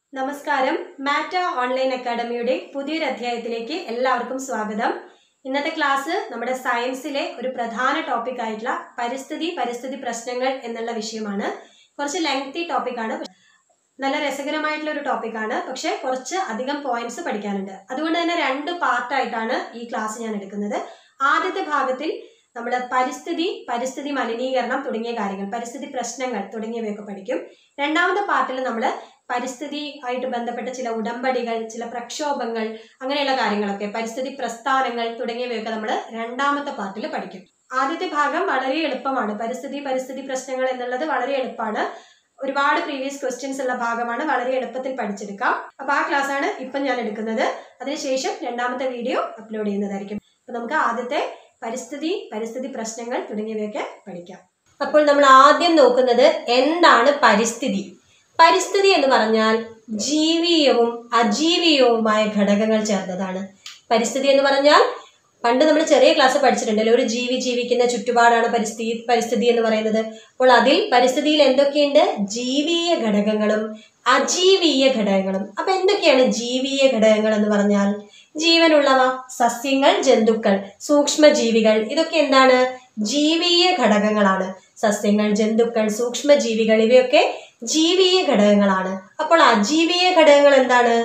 നമസ്കാരം മാറ്റ ഓൺലൈൻ അക്കാഡമിയുടെ പുതിയൊരു അധ്യായത്തിലേക്ക് എല്ലാവർക്കും സ്വാഗതം ഇന്നത്തെ ക്ലാസ് നമ്മുടെ സയൻസിലെ ഒരു പ്രധാന ടോപ്പിക് ആയിട്ടുള്ള പരിസ്ഥിതി പരിസ്ഥിതി പ്രശ്നങ്ങൾ എന്നുള്ള വിഷയമാണ് കുറച്ച് ലെങ്തി ടോപ്പിക്കാണ് നല്ല രസകരമായിട്ടുള്ള ഒരു ടോപ്പിക്കാണ് പക്ഷെ കുറച്ച് അധികം പോയിന്റ്സ് പഠിക്കാനുണ്ട് അതുകൊണ്ട് തന്നെ രണ്ട് പാർട്ടായിട്ടാണ് ഈ ക്ലാസ് ഞാൻ എടുക്കുന്നത് ആദ്യത്തെ ഭാഗത്തിൽ നമ്മൾ പരിസ്ഥിതി പരിസ്ഥിതി മലിനീകരണം തുടങ്ങിയ കാര്യങ്ങൾ പരിസ്ഥിതി പ്രശ്നങ്ങൾ തുടങ്ങിയവയൊക്കെ പഠിക്കും രണ്ടാമത്തെ പാർട്ടിൽ നമ്മൾ പരിസ്ഥിതി ആയിട്ട് ബന്ധപ്പെട്ട ചില ഉടമ്പടികൾ ചില പ്രക്ഷോഭങ്ങൾ അങ്ങനെയുള്ള കാര്യങ്ങളൊക്കെ പരിസ്ഥിതി പ്രസ്ഥാനങ്ങൾ തുടങ്ങിയവയൊക്കെ നമ്മൾ രണ്ടാമത്തെ പാർട്ടിൽ പഠിക്കും ആദ്യത്തെ ഭാഗം വളരെ എളുപ്പമാണ് പരിസ്ഥിതി പരിസ്ഥിതി പ്രശ്നങ്ങൾ എന്നുള്ളത് വളരെ എളുപ്പമാണ് ഒരുപാട് പ്രീവിയസ് ക്വസ്റ്റ്യൻസ് ഉള്ള ഭാഗമാണ് വളരെ എളുപ്പത്തിൽ പഠിച്ചെടുക്കാം അപ്പൊ ആ ക്ലാസ് ആണ് ഇപ്പം ഞാൻ എടുക്കുന്നത് അതിനുശേഷം രണ്ടാമത്തെ വീഡിയോ അപ്ലോഡ് ചെയ്യുന്നതായിരിക്കും അപ്പൊ നമുക്ക് ആദ്യത്തെ പരിസ്ഥിതി പരിസ്ഥിതി പ്രശ്നങ്ങൾ തുടങ്ങിയവയൊക്കെ പഠിക്കാം അപ്പോൾ നമ്മൾ ആദ്യം നോക്കുന്നത് എന്താണ് പരിസ്ഥിതി പരിസ്ഥിതി എന്ന് പറഞ്ഞാൽ ജീവീയവും അജീവീയവുമായ ഘടകങ്ങൾ ചേർന്നതാണ് പരിസ്ഥിതി എന്ന് പറഞ്ഞാൽ പണ്ട് നമ്മൾ ചെറിയ ക്ലാസ് പഠിച്ചിട്ടുണ്ടല്ലോ ഒരു ജീവി ജീവിക്കുന്ന ചുറ്റുപാടാണ് പരിസ്ഥിതി പരിസ്ഥിതി എന്ന് പറയുന്നത് അപ്പോൾ അതിൽ പരിസ്ഥിതിയിൽ എന്തൊക്കെയുണ്ട് ജീവിയ ഘടകങ്ങളും അജീവീയ ഘടകങ്ങളും അപ്പൊ എന്തൊക്കെയാണ് ജീവിയ ഘടകങ്ങൾ എന്ന് പറഞ്ഞാൽ ജീവനുള്ളവ സസ്യങ്ങൾ ജന്തുക്കൾ സൂക്ഷ്മജീവികൾ ഇതൊക്കെ എന്താണ് ജീവിയ ഘടകങ്ങളാണ് സസ്യങ്ങൾ ജന്തുക്കൾ സൂക്ഷ്മജീവികൾ ഇവയൊക്കെ ജീവീയ ഘടകങ്ങളാണ് അപ്പോൾ അജീവീയ ഘടകങ്ങൾ എന്താണ്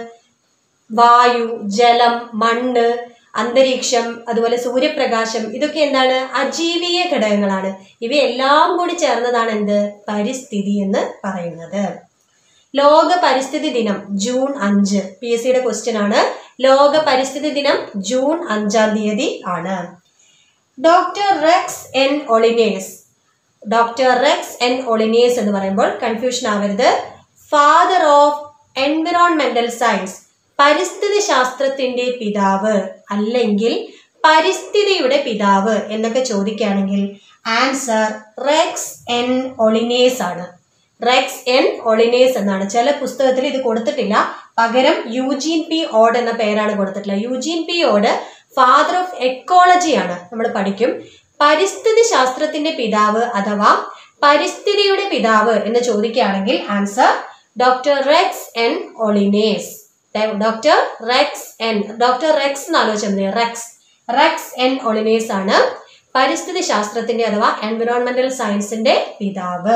വായു ജലം മണ്ണ് അന്തരീക്ഷം അതുപോലെ സൂര്യപ്രകാശം ഇതൊക്കെ എന്താണ് അജീവീയ ഘടകങ്ങളാണ് ഇവയെല്ലാം കൂടി ചേർന്നതാണ് എന്ത് പരിസ്ഥിതി എന്ന് പറയുന്നത് ലോക പരിസ്ഥിതി ദിനം ജൂൺ അഞ്ച് പി എസ് സിയുടെ ക്വസ്റ്റ്യൻ ആണ് ലോക പരിസ്ഥിതി ദിനം ജൂൺ അഞ്ചാം തീയതി ആണ് doctor Rex N Olines doctor Rex N Olines എന്ന് പറയുമ്പോൾ കൺഫ്യൂഷൻ ആവരുത് ഫാദർ ഓഫ് എൻവിറോൺമെന്റൽ സയൻസ് പരിസ്ഥിതി ശാസ്ത്രത്തിന്റെ പിതാവ് അല്ലെങ്കിൽ പരിസ്ഥിതിയുടെ പിതാവ് എന്നൊക്കെ ചോദിക്കുകയാണെങ്കിൽ ആൻസർ റെക്സ് എൻ ഒളിനേസ് ആണ് റെക്സ് എൻ ഒളിനേസ് എന്നാണ് ചില പുസ്തകത്തിൽ ഇത് കൊടുത്തിട്ടില്ല പകരം യൂജീൻ പി ഓഡ് എന്ന പേരാണ് കൊടുത്തിട്ടുള്ളത് Eugene P Odum father of ecology ആണ് നമ്മൾ പഠിക്കും പരിസ്ഥിതി ശാസ്ത്രത്തിന്റെ പിതാവ് അഥവാ പരിസ്ഥിതിയുടെ പിതാവ് എന്ന് ചോദിക്കുകയാണെങ്കിൽ answer doctor Rex N Olines doctor Rex N doctor Rex എന്ന് ആലോചിച്ചാൽ മതി റെക്സ് റെക്സ് എൻ ഒളിനേസ് ആണ് പരിസ്ഥിതി ശാസ്ത്രത്തിന്റെ അഥവാ എൻവിറോൺമെന്റൽ സയൻസിന്റെ പിതാവ്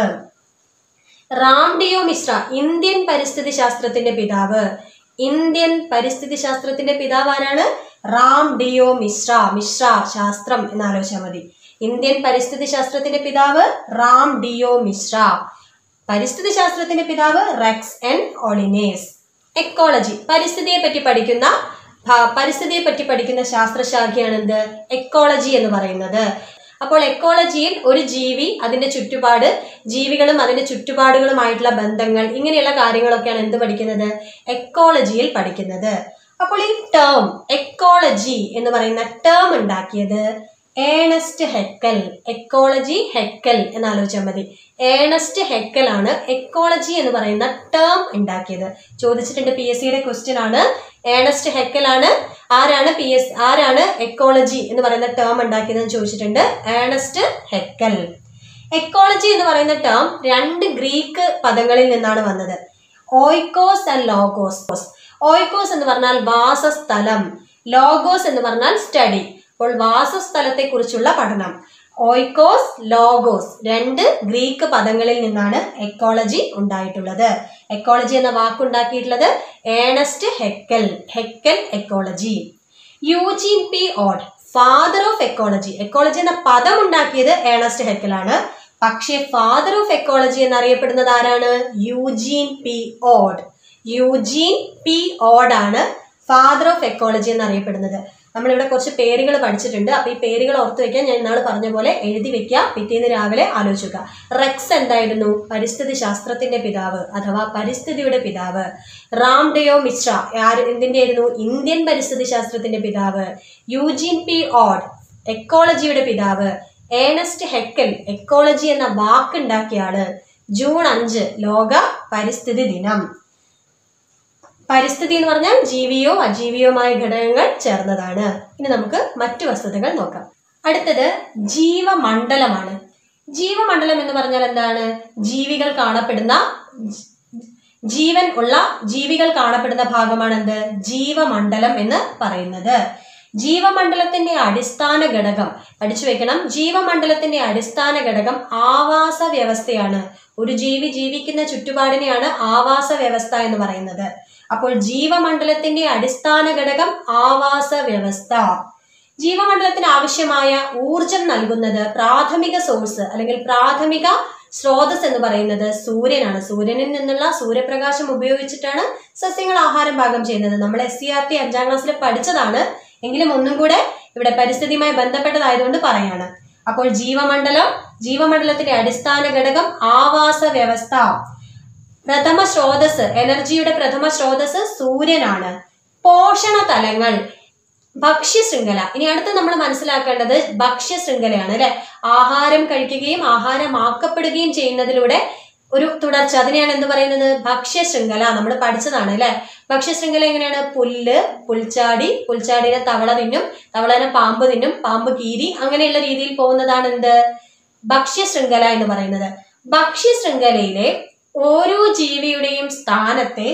റാംഡിയോ മിശ്ര ഇന്ത്യൻ പരിസ്ഥിതി ശാസ്ത്രത്തിന്റെ പിതാവ് ഇന്ത്യൻ പരിസ്ഥിതി ശാസ്ത്രത്തിന്റെ പിതാവ് ആരാണ് റാം ഡിയോ മിശ്ര മിശ്ര ശാസ്ത്രം എന്ന് ആലോചിച്ചാൽ മതി ഇന്ത്യൻ പരിസ്ഥിതി ശാസ്ത്രത്തിന്റെ പിതാവ് റാം ഡിയോ മിശ്ര പരിസ്ഥിതി ശാസ്ത്രത്തിന്റെ പിതാവ് റെക്സ് എൻ ഒളിനേസ് എക്കോളജി പരിസ്ഥിതിയെ പറ്റി പഠിക്കുന്ന പരിസ്ഥിതിയെ പറ്റി പഠിക്കുന്ന ശാസ്ത്രശാഖയാണ് എന്ത് എക്കോളജി എന്ന് പറയുന്നത് അപ്പോൾ എക്കോളജിയിൽ ഒരു ജീവി അതിന്റെ ചുറ്റുപാട് ജീവികളും അതിന്റെ ചുറ്റുപാടുകളുമായിട്ടുള്ള ബന്ധങ്ങൾ ഇങ്ങനെയുള്ള കാര്യങ്ങളൊക്കെയാണ് എന്ത് പഠിക്കുന്നത് എക്കോളജിയിൽ പഠിക്കുന്നത് അപ്പോൾ ഈ ടേം എക്കോളജി എന്ന് പറയുന്ന ടേം ഉണ്ടാക്കിയത് ഏണസ്റ്റ് ഹെക്കൽ എക്കോളജി ഹെക്കൽ എന്ന് ആലോചിച്ചാൽ മതി ഏണസ്റ്റ് ഹെക്കൽ ആണ് എക്കോളജി എന്ന് പറയുന്ന ടേം ഉണ്ടാക്കിയത് ചോദിച്ചിട്ടുണ്ട് പി എസ് സിയുടെ ക്വസ്റ്റ്യൻ ആണ് ഏണസ്റ്റ് ഹെക്കൽ ആണ് ആരാണ് പി എസ് ആരാണ് എക്കോളജി എന്ന് പറയുന്ന ടേം ഉണ്ടാക്കിയതെന്ന് ചോദിച്ചിട്ടുണ്ട് ഏണസ്റ്റ് ഹെക്കൽ എക്കോളജി എന്ന് പറയുന്ന ടേം രണ്ട് ഗ്രീക്ക് പദങ്ങളിൽ നിന്നാണ് വന്നത് ഓയ്ക്കോസ് ആൻഡ് ലോഗോസ് ഓയ്ക്കോസ് എന്ന് പറഞ്ഞാൽ വാസസ്ഥലം ലോഗോസ് എന്ന് പറഞ്ഞാൽ സ്റ്റഡി അപ്പോൾ വാസസ്ഥലത്തെ കുറിച്ചുള്ള പഠനം ഓയ്ക്കോസ് ലോഗോസ് രണ്ട് ഗ്രീക്ക് പദങ്ങളിൽ നിന്നാണ് എക്കോളജി ഉണ്ടായിട്ടുള്ളത് എക്കോളജി എന്ന വാക്കുണ്ടാക്കിയിട്ടുള്ളത് Ernest Haeckel Haeckel ecology Eugene P Odum father of ecology ecology എന്ന പദം ഉണ്ടാക്കിയത് ഏണസ്റ്റ് ഹെക്കലാണ് പക്ഷേ ഫാദർ ഓഫ് എക്കോളജി എന്നറിയപ്പെടുന്നത് ആരാണ് Eugene P Odum Eugene P Odum ആണ് ഫാദർ ഓഫ് എക്കോളജി എന്നറിയപ്പെടുന്നത് നമ്മളിവിടെ കുറച്ച് പേരുകൾ പഠിച്ചിട്ടുണ്ട് അപ്പൊ ഈ പേരുകൾ ഓർത്ത് വെക്കാൻ ഞാൻ ഇന്നാൾ പറഞ്ഞ പോലെ എഴുതി വെക്കുക പിറ്റേന്ന് രാവിലെ ആലോചിക്കുക റെക്സ് എന്തായിരുന്നു പരിസ്ഥിതി ശാസ്ത്രത്തിന്റെ പിതാവ് അഥവാ പരിസ്ഥിതിയുടെ പിതാവ് റാംഡയോ മിശ്ര ആര് എന്തിന്റെ ആയിരുന്നു ഇന്ത്യൻ പരിസ്ഥിതി ശാസ്ത്രത്തിന്റെ പിതാവ് യൂജീൻ പി ഓഡ് എക്കോളജിയുടെ പിതാവ് ഏണസ്റ്റ് ഹെക്കൽ എക്കോളജി എന്ന വാക്കുണ്ടാക്കിയ ആള് ജൂൺ അഞ്ച് ലോക പരിസ്ഥിതി ദിനം പരിസ്ഥിതി എന്ന് പറഞ്ഞാൽ ജീവിയോ അജീവിയോമായ ഘടകങ്ങൾ ചേർന്നതാണ് ഇനി നമുക്ക് മറ്റു വസ്തുതകൾ നോക്കാം അടുത്തത് ജീവമണ്ഡലമാണ് ജീവമണ്ഡലം എന്ന് പറഞ്ഞാൽ എന്താണ് ജീവികൾ കാണപ്പെടുന്ന ജീവൻ ഉള്ള ജീവികൾ കാണപ്പെടുന്ന ഭാഗമാണ് എന്ത് ജീവമണ്ഡലം എന്ന് പറയുന്നത് ജീവമണ്ഡലത്തിന്റെ അടിസ്ഥാന ഘടകം പഠിച്ചു വെക്കണം ജീവമണ്ഡലത്തിന്റെ അടിസ്ഥാന ഘടകം ആവാസ വ്യവസ്ഥയാണ് ഒരു ജീവി ജീവിക്കുന്ന ചുറ്റുപാടിനെയാണ് ആവാസ വ്യവസ്ഥ എന്ന് പറയുന്നത് അപ്പോൾ ജീവമണ്ഡലത്തിന്റെ അടിസ്ഥാന ഘടകം ആവാസ വ്യവസ്ഥ ജീവമണ്ഡലത്തിന് ആവശ്യമായ ഊർജം നൽകുന്നത് പ്രാഥമിക സോഴ്സ് അല്ലെങ്കിൽ പ്രാഥമിക സ്രോതസ് എന്ന് പറയുന്നത് സൂര്യനാണ് സൂര്യനിൽ നിന്നുള്ള സൂര്യപ്രകാശം ഉപയോഗിച്ചിട്ടാണ് സസ്യങ്ങൾ ആഹാരം പാകം ചെയ്യുന്നത് നമ്മൾ എസ് സി ആർ ടി അഞ്ചാം ക്ലാസ്സിൽ പഠിച്ചതാണ് എങ്കിലും ഒന്നും കൂടെ ഇവിടെ പരിസ്ഥിതിയുമായി ബന്ധപ്പെട്ടതായതുകൊണ്ട് പറയാണ് അപ്പോൾ ജീവമണ്ഡലം ജീവമണ്ഡലത്തിന്റെ അടിസ്ഥാന ഘടകം ആവാസ വ്യവസ്ഥ പ്രഥമ സ്രോതസ് എനർജിയുടെ പ്രഥമ സ്രോതസ് സൂര്യനാണ് പോഷണ തലങ്ങൾ ഭക്ഷ്യശൃംഖല ഇനി അടുത്ത് നമ്മൾ മനസ്സിലാക്കേണ്ടത് ഭക്ഷ്യശൃംഖലയാണ് അല്ലെ ആഹാരം കഴിക്കുകയും ആഹാരമാക്കപ്പെടുകയും ചെയ്യുന്നതിലൂടെ ഒരു തുടർച്ച അതിനെയാണ് എന്ത് പറയുന്നത് ഭക്ഷ്യശൃംഖല നമ്മൾ പഠിച്ചതാണ് അല്ലെ ഭക്ഷ്യശൃംഖല എങ്ങനെയാണ് പുല്ല് പുൽച്ചാടി പുൽച്ചാടിനെ തവള തിന്നും തവളനെ പാമ്പ് തിന്നും പാമ്പ് കീരി അങ്ങനെയുള്ള രീതിയിൽ പോകുന്നതാണ് എന്ത് ഭക്ഷ്യശൃംഖല എന്ന് പറയുന്നത് ഭക്ഷ്യശൃംഖലയിലെ ഓരോ ജീവിയുടെയും സ്ഥാനത്തെ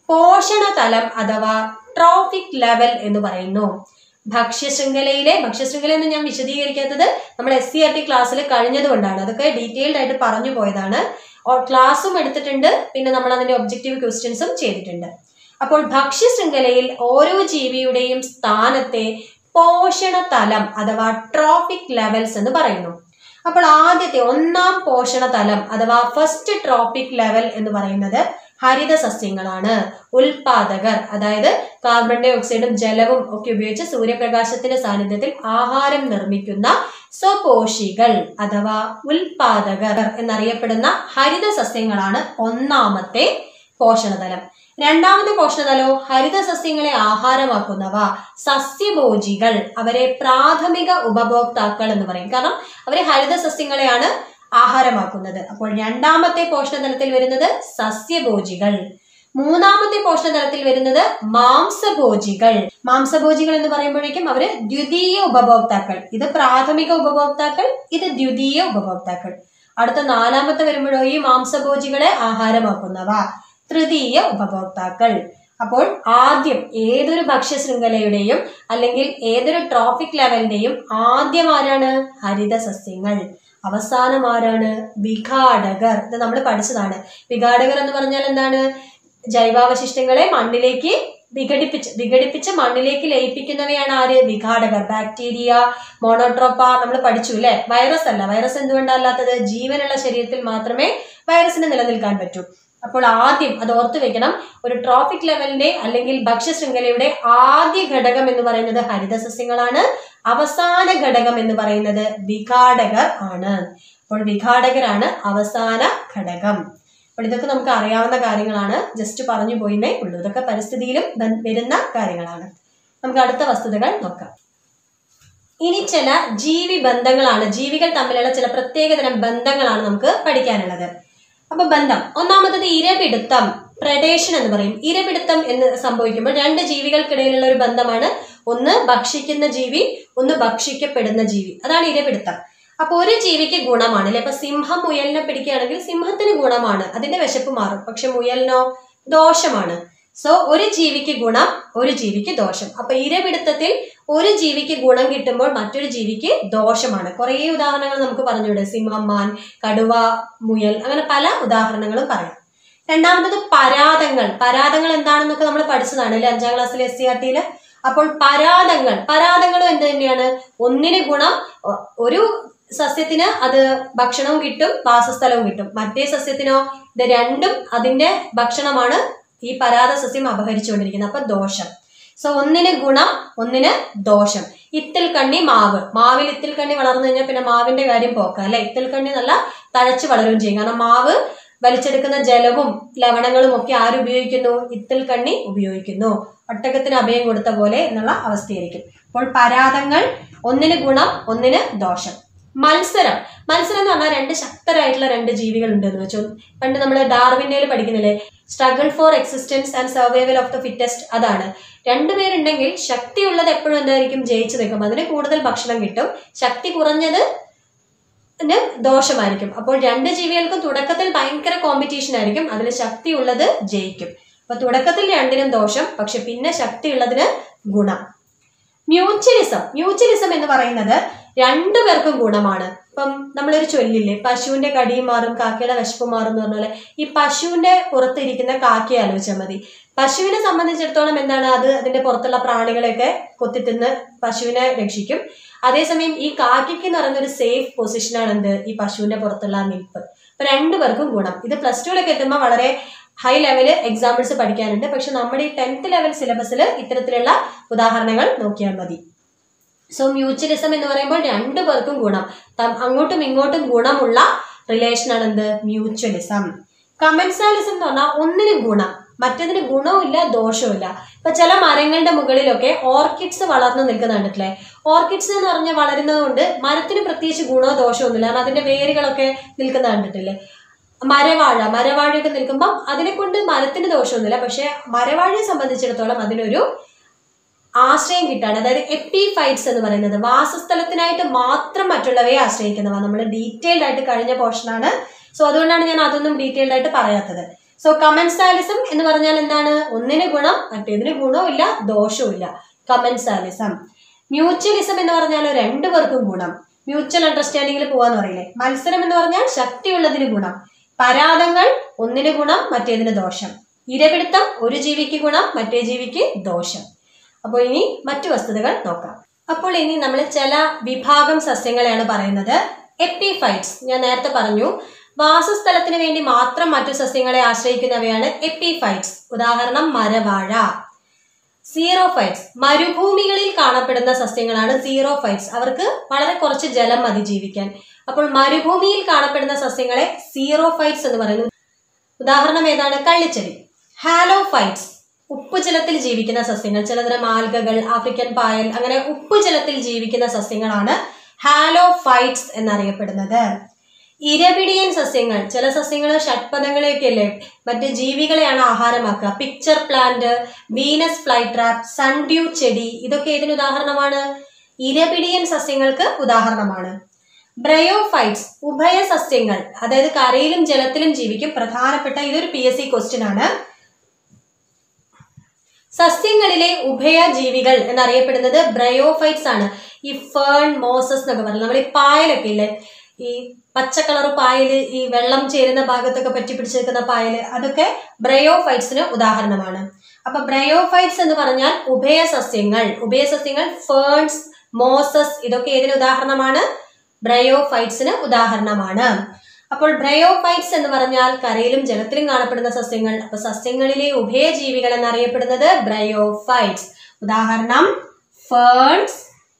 പോഷണതലം അഥവാ ട്രോഫിക് ലെവൽ എന്ന് പറയുന്നു ഭക്ഷ്യശൃംഖലയിലെ ഭക്ഷ്യശൃംഖല എന്ന് ഞാൻ വിശദീകരിക്കാത്തത് നമ്മൾ എസ് സി ആർ ടി ക്ലാസ്സിൽ കഴിഞ്ഞതുകൊണ്ടാണ് അതൊക്കെ ഡീറ്റെയിൽഡ് ആയിട്ട് പറഞ്ഞു പോയതാണ് ക്ലാസ്സും എടുത്തിട്ടുണ്ട് പിന്നെ നമ്മൾ അതിന്റെ ഒബ്ജക്റ്റീവ് ക്വസ്റ്റ്യൻസും ചെയ്തിട്ടുണ്ട് അപ്പോൾ ഭക്ഷ്യശൃംഖലയിൽ ഓരോ ജീവിയുടെയും സ്ഥാനത്തെ പോഷണ തലം അഥവാ ട്രോഫിക് ലെവൽസ് എന്ന് പറയുന്നു അപ്പോൾ ആദ്യത്തെ ഒന്നാം പോഷണ തലം അഥവാ ഫസ്റ്റ് ട്രോപ്പിക് ലെവൽ എന്ന് പറയുന്നത് ഹരിത സസ്യങ്ങളാണ് ഉൽപാദകർ അതായത് കാർബൺ ഡൈ ഓക്സൈഡും ജലവും ഒക്കെ ഉപയോഗിച്ച് സൂര്യപ്രകാശത്തിന്റെ സാന്നിധ്യത്തിൽ ആഹാരം നിർമ്മിക്കുന്ന സ്വപോഷികൾ അഥവാ ഉൽപാദകർ എന്നറിയപ്പെടുന്ന ഹരിത സസ്യങ്ങളാണ് ഒന്നാമത്തെ പോഷണതലം രണ്ടാമത്തെ പോഷണതലോ ഹരിത സസ്യങ്ങളെ ആഹാരമാക്കുന്നവ സസ്യഭോജികൾ അവരെ പ്രാഥമിക ഉപഭോക്താക്കൾ എന്ന് പറയും കാരണം അവരെ ഹരിത സസ്യങ്ങളെയാണ് ആഹാരമാക്കുന്നത് അപ്പോൾ രണ്ടാമത്തെ പോഷണതലത്തിൽ വരുന്നത് സസ്യഭോജികൾ മൂന്നാമത്തെ പോഷണതലത്തിൽ വരുന്നത് മാംസഭോജികൾ മാംസഭോജികൾ എന്ന് പറയുമ്പോഴേക്കും അവര് ദ്വിതീയ ഉപഭോക്താക്കൾ ഇത് പ്രാഥമിക ഉപഭോക്താക്കൾ ഇത് ദ്വിതീയ ഉപഭോക്താക്കൾ അടുത്ത നാലാമത്തെ വരുമ്പോഴോ ഈ മാംസഭോജികളെ ആഹാരമാക്കുന്നവ തൃതീയ ഉപഭോക്താക്കൾ അപ്പോൾ ആദ്യം ഏതൊരു ഭക്ഷ്യശൃംഖലയുടെയും അല്ലെങ്കിൽ ഏതൊരു ട്രോഫിക് ലെവലിന്റെയും ആദ്യം ആരാണ് ഹരിത സസ്യങ്ങൾ അവസാനം ആരാണ് വിഘാടകർ ഇത് നമ്മൾ പഠിച്ചതാണ് വിഘാടകർ എന്ന് പറഞ്ഞാൽ എന്താണ് ജൈവാവശിഷ്ടങ്ങളെ മണ്ണിലേക്ക് വിഘടിപ്പിച്ച് വിഘടിപ്പിച്ച് മണ്ണിലേക്ക് ലയിപ്പിക്കുന്നവയാണ് ആര് വിഘാടകർ ബാക്ടീരിയ മോണോട്രോപ്പ നമ്മൾ പഠിച്ചു അല്ലെ വൈറസ് അല്ല വൈറസ് എന്തുകൊണ്ടല്ലാത്തത് ജീവനുള്ള ശരീരത്തിൽ മാത്രമേ വൈറസിന് നിലനിൽക്കാൻ പറ്റൂ അപ്പോൾ ആദ്യം അത് ഓർത്തു വെക്കണം ഒരു ട്രോഫിക് ലെവലിന്റെ അല്ലെങ്കിൽ ഭക്ഷ്യശൃംഖലയുടെ ആദ്യ ഘടകം എന്ന് പറയുന്നത് ഹരിതസസ്യങ്ങളാണ് അവസാന ഘടകം എന്ന് പറയുന്നത് വിഘാടകർ ആണ് അപ്പോൾ വിഘാടകരാണ് അവസാന ഘടകം അപ്പോൾ ഇതൊക്കെ നമുക്ക് അറിയാവുന്ന കാര്യങ്ങളാണ് ജസ്റ്റ് പറഞ്ഞു പോയിന്നേ ഉള്ളൂ ഇതൊക്കെ പരിസ്ഥിതിയിലും ബ- വരുന്ന കാര്യങ്ങളാണ് നമുക്ക് അടുത്ത വസ്തുതകൾ നോക്കാം ഇനി ചില ജീവി ബന്ധങ്ങളാണ് ജീവികൾ തമ്മിലുള്ള ചില പ്രത്യേകതരം ബന്ധങ്ങളാണ് നമുക്ക് പഠിക്കാനുള്ളത് അപ്പൊ ബന്ധം ഒന്നാമത്തത് ഇരപിടുത്തം പ്രഡേഷൻ എന്ന് പറയും ഇരപിടുത്തം എന്ന് സംഭവിക്കുമ്പോൾ രണ്ട് ജീവികൾക്കിടയിലുള്ള ഒരു ബന്ധമാണ് ഒന്ന് ഭക്ഷിക്കുന്ന ജീവി ഒന്ന് ഭക്ഷിക്കപ്പെടുന്ന ജീവി അതാണ് ഇരപിടുത്തം അപ്പൊ ഒരു ജീവിക്ക് ഗുണമാണ് അല്ലെ അപ്പൊ സിംഹം മുയലിനെ പിടിക്കുകയാണെങ്കിൽ സിംഹത്തിന് ഗുണമാണ് അതിന്റെ വിശപ്പ് മാറും പക്ഷെ മുയലിനോ ദോഷമാണ് സോ ഒരു ജീവിക്ക് ഗുണം ഒരു ജീവിക്ക് ദോഷം അപ്പൊ ഇരപിടുത്തത്തിൽ ഒരു ജീവിക്ക് ഗുണം കിട്ടുമ്പോൾ മറ്റൊരു ജീവിക്ക് ദോഷമാണ് കുറേ ഉദാഹരണങ്ങൾ നമുക്ക് പറഞ്ഞുവിടെ സിംഹം മാൻ കടുവ മുയൽ അങ്ങനെ പല ഉദാഹരണങ്ങളും പറയാം രണ്ടാമത്തത് പരാതങ്ങൾ പരാതങ്ങൾ എന്താണെന്നൊക്കെ നമ്മൾ പഠിച്ചതാണ് അല്ലെ അഞ്ചാം ക്ലാസ്സിലെ എസ് സി ആർ ടിയില് അപ്പോൾ പരാതങ്ങൾ പരാതങ്ങളും എന്ത് തന്നെയാണ് ഒന്നിന് ഗുണം ഒ- ഒരു സസ്യത്തിന് അത് ഭക്ഷണവും കിട്ടും വാസസ്ഥലവും കിട്ടും മറ്റേ സസ്യത്തിനോ ഇത് രണ്ടും അതിന്റെ ഭക്ഷണമാണ് ഈ പരാത സസ്യം അപഹരിച്ചുകൊണ്ടിരിക്കുന്നത് അപ്പൊ ദോഷം സോ ഒന്നിന് ഗുണം ഒന്നിന് ദോഷം ഇത്തിൽ കണ്ണി മാവ് മാവിൽ ഇത്തിൽ കണ്ണി വളർന്നു കഴിഞ്ഞാൽ പിന്നെ മാവിന്റെ കാര്യം പോക്കാം അല്ലെ ഇത്തിൽ കണ്ണി നല്ല തഴച്ചു വളരുകയും ചെയ്യും കാരണം മാവ് വലിച്ചെടുക്കുന്ന ജലവും ലവണങ്ങളും ഒക്കെ ആര് ഉപയോഗിക്കുന്നു ഇത്തിൽ കണ്ണി ഉപയോഗിക്കുന്നു ഒട്ടകത്തിന് അഭയം കൊടുത്ത പോലെ എന്നുള്ള അവസ്ഥയായിരിക്കും അപ്പോൾ പരാതങ്ങൾ ഒന്നിന് ഗുണം ഒന്നിന് ദോഷം മത്സരം മത്സരം എന്ന് പറഞ്ഞാൽ രണ്ട് ശക്തരായിട്ടുള്ള രണ്ട് ജീവികൾ ഉണ്ട് എന്ന് വെച്ചു പണ്ട് നമ്മൾ ഡാർവിൻ്റെയിൽ പഠിക്കുന്നില്ലേ struggle for existence and survival of the fittest അതാണ് രണ്ടുപേരുണ്ടെങ്കിൽ ശക്തിയുള്ളത് എപ്പോഴും എന്തായിരിക്കും ജയിച്ചു നിൽക്കും അതിന് കൂടുതൽ ഭക്ഷണം കിട്ടും ശക്തി കുറഞ്ഞത് ന് ദോഷമായിരിക്കും അപ്പോൾ രണ്ട് ജീവികൾക്കും തുടക്കത്തിൽ ഭയങ്കര കോമ്പറ്റീഷൻ ആയിരിക്കും അതിൽ ശക്തിയുള്ളത് ജയിക്കും അപ്പൊ തുടക്കത്തിൽ രണ്ടിനും ദോഷം പക്ഷെ പിന്നെ ശക്തിയുള്ളതിന് ഗുണം മ്യൂച്വലിസം മ്യൂച്വലിസം എന്ന് പറയുന്നത് രണ്ടു പേർക്കും ഗുണമാണ് ഇപ്പം നമ്മളൊരു ചൊല്ലില്ലേ പശുവിന്റെ കടിയും മാറും കാക്കയുടെ വിശപ്പ് മാറും എന്ന് പറഞ്ഞ പോലെ ഈ പശുവിന്റെ പുറത്തിരിക്കുന്ന കാക്കയെ ആലോചിച്ചാൽ മതി പശുവിനെ സംബന്ധിച്ചിടത്തോളം എന്താണ് അത് അതിന്റെ പുറത്തുള്ള പ്രാണികളെയൊക്കെ കൊത്തിത്തിന്ന് പശുവിനെ രക്ഷിക്കും അതേസമയം ഈ കാക്കയ്ക്ക് എന്ന് പറയുന്ന ഒരു സേഫ് പൊസിഷനാണ് എന്ത് ഈ പശുവിന്റെ പുറത്തുള്ള ആ നിൽപ്പ് അപ്പൊ രണ്ടുപേർക്കും ഗുണം ഇത് പ്ലസ് ടുവിലൊക്കെ എത്തുമ്പോൾ വളരെ ഹൈ ലെവല് എക്സാമ്പിൾസ് പഠിക്കാനുണ്ട് പക്ഷെ നമ്മുടെ ഈ ടെൻത്ത് ലെവൽ സിലബസിൽ ഇത്തരത്തിലുള്ള ഉദാഹരണങ്ങൾ നോക്കിയാൽ മതി സോ മ്യൂച്വലിസം എന്ന് പറയുമ്പോൾ രണ്ടു പേർക്കും ഗുണം തം- അങ്ങോട്ടും ഇങ്ങോട്ടും ഗുണമുള്ള റിലേഷനാണ് എന്ത് മ്യൂച്വലിസം കമൻസാലിസം എന്ന് പറഞ്ഞാൽ ഒന്നിനും ഗുണം മറ്റതിന് ഗുണവുമില്ല ദോഷവുമില്ല ഇപ്പൊ ചില മരങ്ങളുടെ മുകളിലൊക്കെ ഓർക്കിഡ്സ് വളർന്നു നിൽക്കുന്ന കണ്ടിട്ടില്ലേ ഓർക്കിഡ്സ് എന്ന് പറഞ്ഞാൽ വളരുന്നത് കൊണ്ട് മരത്തിന് പ്രത്യേകിച്ച് ഗുണമോ ദോഷമൊന്നുമില്ല കാരണം അതിന്റെ വേരുകളൊക്കെ നിൽക്കുന്ന കണ്ടിട്ടില്ലേ മരവാഴ മരവാഴയൊക്കെ നിൽക്കുമ്പം അതിനെ കൊണ്ട് മരത്തിന് ദോഷമൊന്നുമില്ല പക്ഷെ മരവാഴയെ സംബന്ധിച്ചിടത്തോളം അതിനൊരു ആശ്രയം കിട്ടാണ് അതായത് എപ്പിഫൈറ്റ്സ് എന്ന് പറയുന്നത് വാസസ്ഥലത്തിനായിട്ട് മാത്രം മറ്റുള്ളവയെ ആശ്രയിക്കുന്നവ നമ്മൾ ഡീറ്റെയിൽഡ് ആയിട്ട് കഴിഞ്ഞ പോർഷനാണ് സോ അതുകൊണ്ടാണ് ഞാൻ അതൊന്നും ഡീറ്റെയിൽഡ് ആയിട്ട് പറയാത്തത് സോ കമൻസാലിസം എന്ന് പറഞ്ഞാൽ എന്താണ് ഒന്നിന് ഗുണം മറ്റേതിന് ഗുണവുമില്ല ദോഷവുമില്ല കമൻസാലിസം മ്യൂച്വലിസം എന്ന് പറഞ്ഞാൽ രണ്ടു പേർക്കും ഗുണം മ്യൂച്വൽ അണ്ടർസ്റ്റാൻഡിങ്ങിൽ പോവാന്ന് പറയില്ലേ മത്സരം എന്ന് പറഞ്ഞാൽ ശക്തിയുള്ളതിന് ഗുണം പരാതങ്ങൾ ഒന്നിന് ഗുണം മറ്റേതിന് ദോഷം ഇരപിടുത്തം ഒരു ജീവിക്ക് ഗുണം മറ്റേ ജീവിക്ക് ദോഷം അപ്പോൾ ഇനി മറ്റു വസ്തുതകൾ നോക്കാം അപ്പോൾ ഇനി നമ്മൾ ചില വിഭാഗം സസ്യങ്ങളെയാണ് പറയുന്നത് എപ്പിഫൈറ്റ്സ് ഞാൻ നേരത്തെ പറഞ്ഞു വാസസ്ഥലത്തിന് വേണ്ടി മാത്രം മറ്റു സസ്യങ്ങളെ ആശ്രയിക്കുന്നവയാണ് എപ്പിഫൈറ്റ്സ് ഉദാഹരണം മരവാഴ സീറോഫൈറ്റ്സ് മരുഭൂമികളിൽ കാണപ്പെടുന്ന സസ്യങ്ങളാണ് സീറോഫൈറ്റ്സ് അവർക്ക് വളരെ കുറച്ച് ജലം മതി ജീവിക്കാൻ അപ്പോൾ മരുഭൂമിയിൽ കാണപ്പെടുന്ന സസ്യങ്ങളെ സീറോഫൈറ്റ്സ് എന്ന് പറയുന്നു ഉദാഹരണം ഏതാണ് കള്ളിച്ചെടി ഹാലോഫൈറ്റ്സ് ഉപ്പുജലത്തിൽ ജീവിക്കുന്ന സസ്യങ്ങൾ ചിലതരം ആൽഗകൾ ആഫ്രിക്കൻ പായൽ അങ്ങനെ ഉപ്പുജലത്തിൽ ജീവിക്കുന്ന സസ്യങ്ങളാണ് ഹാലോഫൈറ്റ്സ് എന്നറിയപ്പെടുന്നത് ഇരപിടിയൻ സസ്യങ്ങൾ ചില സസ്യങ്ങൾ ഷഡ്പദങ്ങളെയൊക്കെ അല്ലേ മറ്റ് ജീവികളെയാണ് ആഹാരമാക്കുക pitcher plant Venus flytrap sundew ചെടി ഇതൊക്കെ ഏതിന് ഉദാഹരണമാണ് ഇരപിടിയൻ സസ്യങ്ങൾക്ക് ഉദാഹരണമാണ് ബ്രയോഫൈറ്റ്സ് ഉഭയ സസ്യങ്ങൾ അതായത് കരയിലും ജലത്തിലും ജീവിക്കും പ്രധാനപ്പെട്ട ഇതൊരു പി എസ് സി ക്വസ്റ്റ്യൻ ആണ് സസ്യങ്ങളിലെ ഉഭയജീവികൾ എന്നറിയപ്പെടുന്നത് ബ്രയോഫൈറ്റ്സ് ആണ് ഈ ഫേൺ മോസസ് എന്നൊക്കെ പറയുന്നത് നമ്മൾ ഈ പായലൊക്കെ ഇല്ലേ ഈ പച്ച കളർ പായല് ഈ വെള്ളം ചേരുന്ന ഭാഗത്തൊക്കെ പറ്റി പിടിച്ച് നിൽക്കുന്ന പായല് അതൊക്കെ ബ്രയോഫൈറ്റ്സിന് ഉദാഹരണമാണ് അപ്പൊ ബ്രയോഫൈറ്റ്സ് എന്ന് പറഞ്ഞാൽ ഉഭയസസ്യങ്ങൾ ഉഭയസസ്യങ്ങൾ ഫേൺസ് മോസസ് ഇതൊക്കെ ഏതിന് ഉദാഹരണമാണ് ബ്രയോഫൈറ്റ്സിന് ഉദാഹരണമാണ് അപ്പോൾ ബ്രയോഫൈറ്റ്സ് എന്ന് പറഞ്ഞാൽ കരയിലും ജലത്തിലും കാണപ്പെടുന്ന സസ്യങ്ങൾ അപ്പൊ സസ്യങ്ങളിലെ ഉഭയജീവികൾ എന്നറിയപ്പെടുന്നത് ബ്രയോഫൈറ്റ്സ് ഉദാഹരണം ഫേൺസ്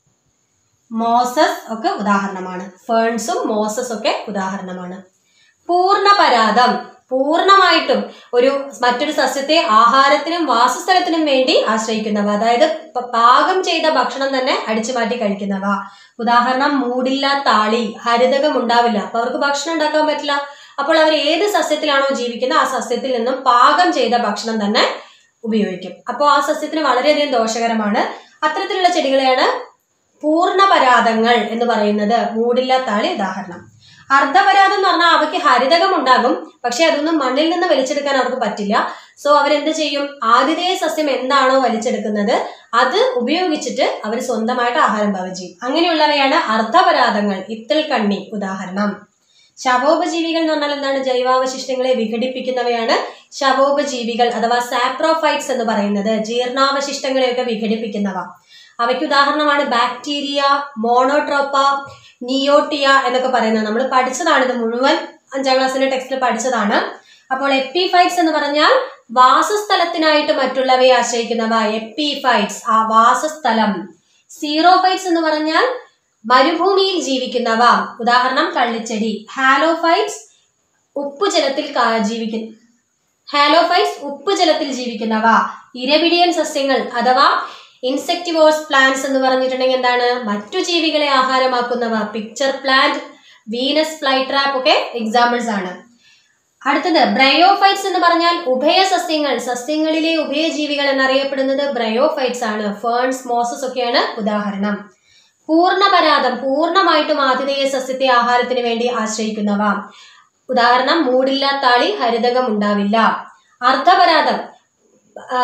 മോസസ് ഒക്കെ ഉദാഹരണമാണ് ഫേൺസും മോസസ് ഒക്കെ ഉദാഹരണമാണ് പൂർണ്ണപരാതം പൂർണ്ണമായിട്ടും ഒരു മറ്റൊരു സസ്യത്തെ ആഹാരത്തിനും വാസസ്ഥലത്തിനും വേണ്ടി ആശ്രയിക്കുന്നവ അതായത് പ- പാകം ചെയ്ത ഭക്ഷണം തന്നെ അടിച്ചു മാറ്റി കഴിക്കുന്നവ ഉദാഹരണം മൂടില്ല താളി ഹരിതകം ഉണ്ടാവില്ല അപ്പൊ അവർക്ക് ഭക്ഷണം ഉണ്ടാക്കാൻ പറ്റില്ല അപ്പോൾ അവർ ഏത് സസ്യത്തിലാണോ ജീവിക്കുന്നത് ആ സസ്യത്തിൽ നിന്നും പാകം ചെയ്ത ഭക്ഷണം തന്നെ ഉപയോഗിക്കും അപ്പോൾ ആ സസ്യത്തിന് വളരെയധികം ദോഷകരമാണ് അത്തരത്തിലുള്ള ചെടികളെയാണ് പൂർണ്ണപരാതങ്ങൾ എന്ന് പറയുന്നത് മൂടില്ല താളി ഉദാഹരണം അർദ്ധപരാതം എന്ന് പറഞ്ഞാൽ അവയ്ക്ക് ഹരിതകം ഉണ്ടാകും പക്ഷെ അതൊന്നും മണ്ണിൽ നിന്ന് വലിച്ചെടുക്കാൻ അവർക്ക് പറ്റില്ല സോ അവരെന്ത് ചെയ്യും ആതിഥേയ സസ്യം എന്താണോ വലിച്ചെടുക്കുന്നത് അത് ഉപയോഗിച്ചിട്ട് അവർ സ്വന്തമായിട്ട് ആഹാരം പാകം ചെയ്യും അങ്ങനെയുള്ളവയാണ് അർദ്ധപരാതങ്ങൾ ഇത്തിൾ കണ്ണി ഉദാഹരണം ശവോപജീവികൾ എന്ന് പറഞ്ഞാൽ എന്താണ് ജൈവാവശിഷ്ടങ്ങളെ വിഘടിപ്പിക്കുന്നവയാണ് ശവോപജീവികൾ അഥവാ സാപ്രോഫൈറ്റ്സ് എന്ന് പറയുന്നത് ജീർണാവശിഷ്ടങ്ങളെയൊക്കെ വിഘടിപ്പിക്കുന്നവ അവയ്ക്ക് ഉദാഹരണമാണ് ബാക്ടീരിയ മോണോട്രോപ്പ നിയോട്ടിയ എന്നൊക്കെ പറയുന്നത് നമ്മൾ പഠിച്ചതാണ് ഇത് മുഴുവൻ അഞ്ചാം ക്ലാസ്സിന്റെ ടെക്സ്റ്റിൽ പഠിച്ചതാണ് അപ്പോൾ എപ്പിഫൈറ്റ്സ് എന്ന് പറഞ്ഞാൽ വാസസ്ഥലത്തിനായിട്ട് മറ്റുള്ളവയെ ആശ്രയിക്കുന്നവ എപ്പിഫൈറ്റ്സ് ആ വാസസ്ഥലം സീറോഫൈറ്റ്സ് എന്ന് പറഞ്ഞാൽ മരുഭൂമിയിൽ ജീവിക്കുന്നവ ഉദാഹരണം കള്ളിച്ചെടി ഹാലോഫൈറ്റ്സ് ഉപ്പുജലത്തിൽ കാ- ജീവിക്കുന്ന ഹാലോഫൈറ്റ്സ് ഉപ്പുജലത്തിൽ ജീവിക്കുന്നവ ഇരപിടിയൻ സസ്യങ്ങൾ അഥവാ ഇൻസെക്ടിവോഴ്സ് പ്ലാന്റ്സ് എന്ന് പറഞ്ഞിട്ടുണ്ടെങ്കിൽ എന്താണ് മറ്റു ജീവികളെ ആഹാരമാക്കുന്നവ പിക്ചർ പ്ലാന്റ് വീനസ് ഫ്ലൈട്രാപ്പ് ഒക്കെ എക്സാമ്പിൾസ് ആണ് അടുത്തത് ബ്രയോഫൈറ്റ്സ് എന്ന് പറഞ്ഞാൽ ഉഭയസസ്യങ്ങൾ സസ്യങ്ങളിലെ ഉഭയജീവികൾ എന്നറിയപ്പെടുന്നത് ബ്രയോഫൈറ്റ്സ് ആണ് ഫേൺസ് മോസസ് ഒക്കെയാണ് ഉദാഹരണം പൂർണ്ണപരാതം പൂർണ്ണമായിട്ടും ആതിഥേയ സസ്യത്തെ ആഹാരത്തിന് വേണ്ടി ആശ്രയിക്കുന്നവ ഉദാഹരണം മൂടില്ലാത്താളി ഹരിതകം ഉണ്ടാവില്ല അർദ്ധപരാതം ആ,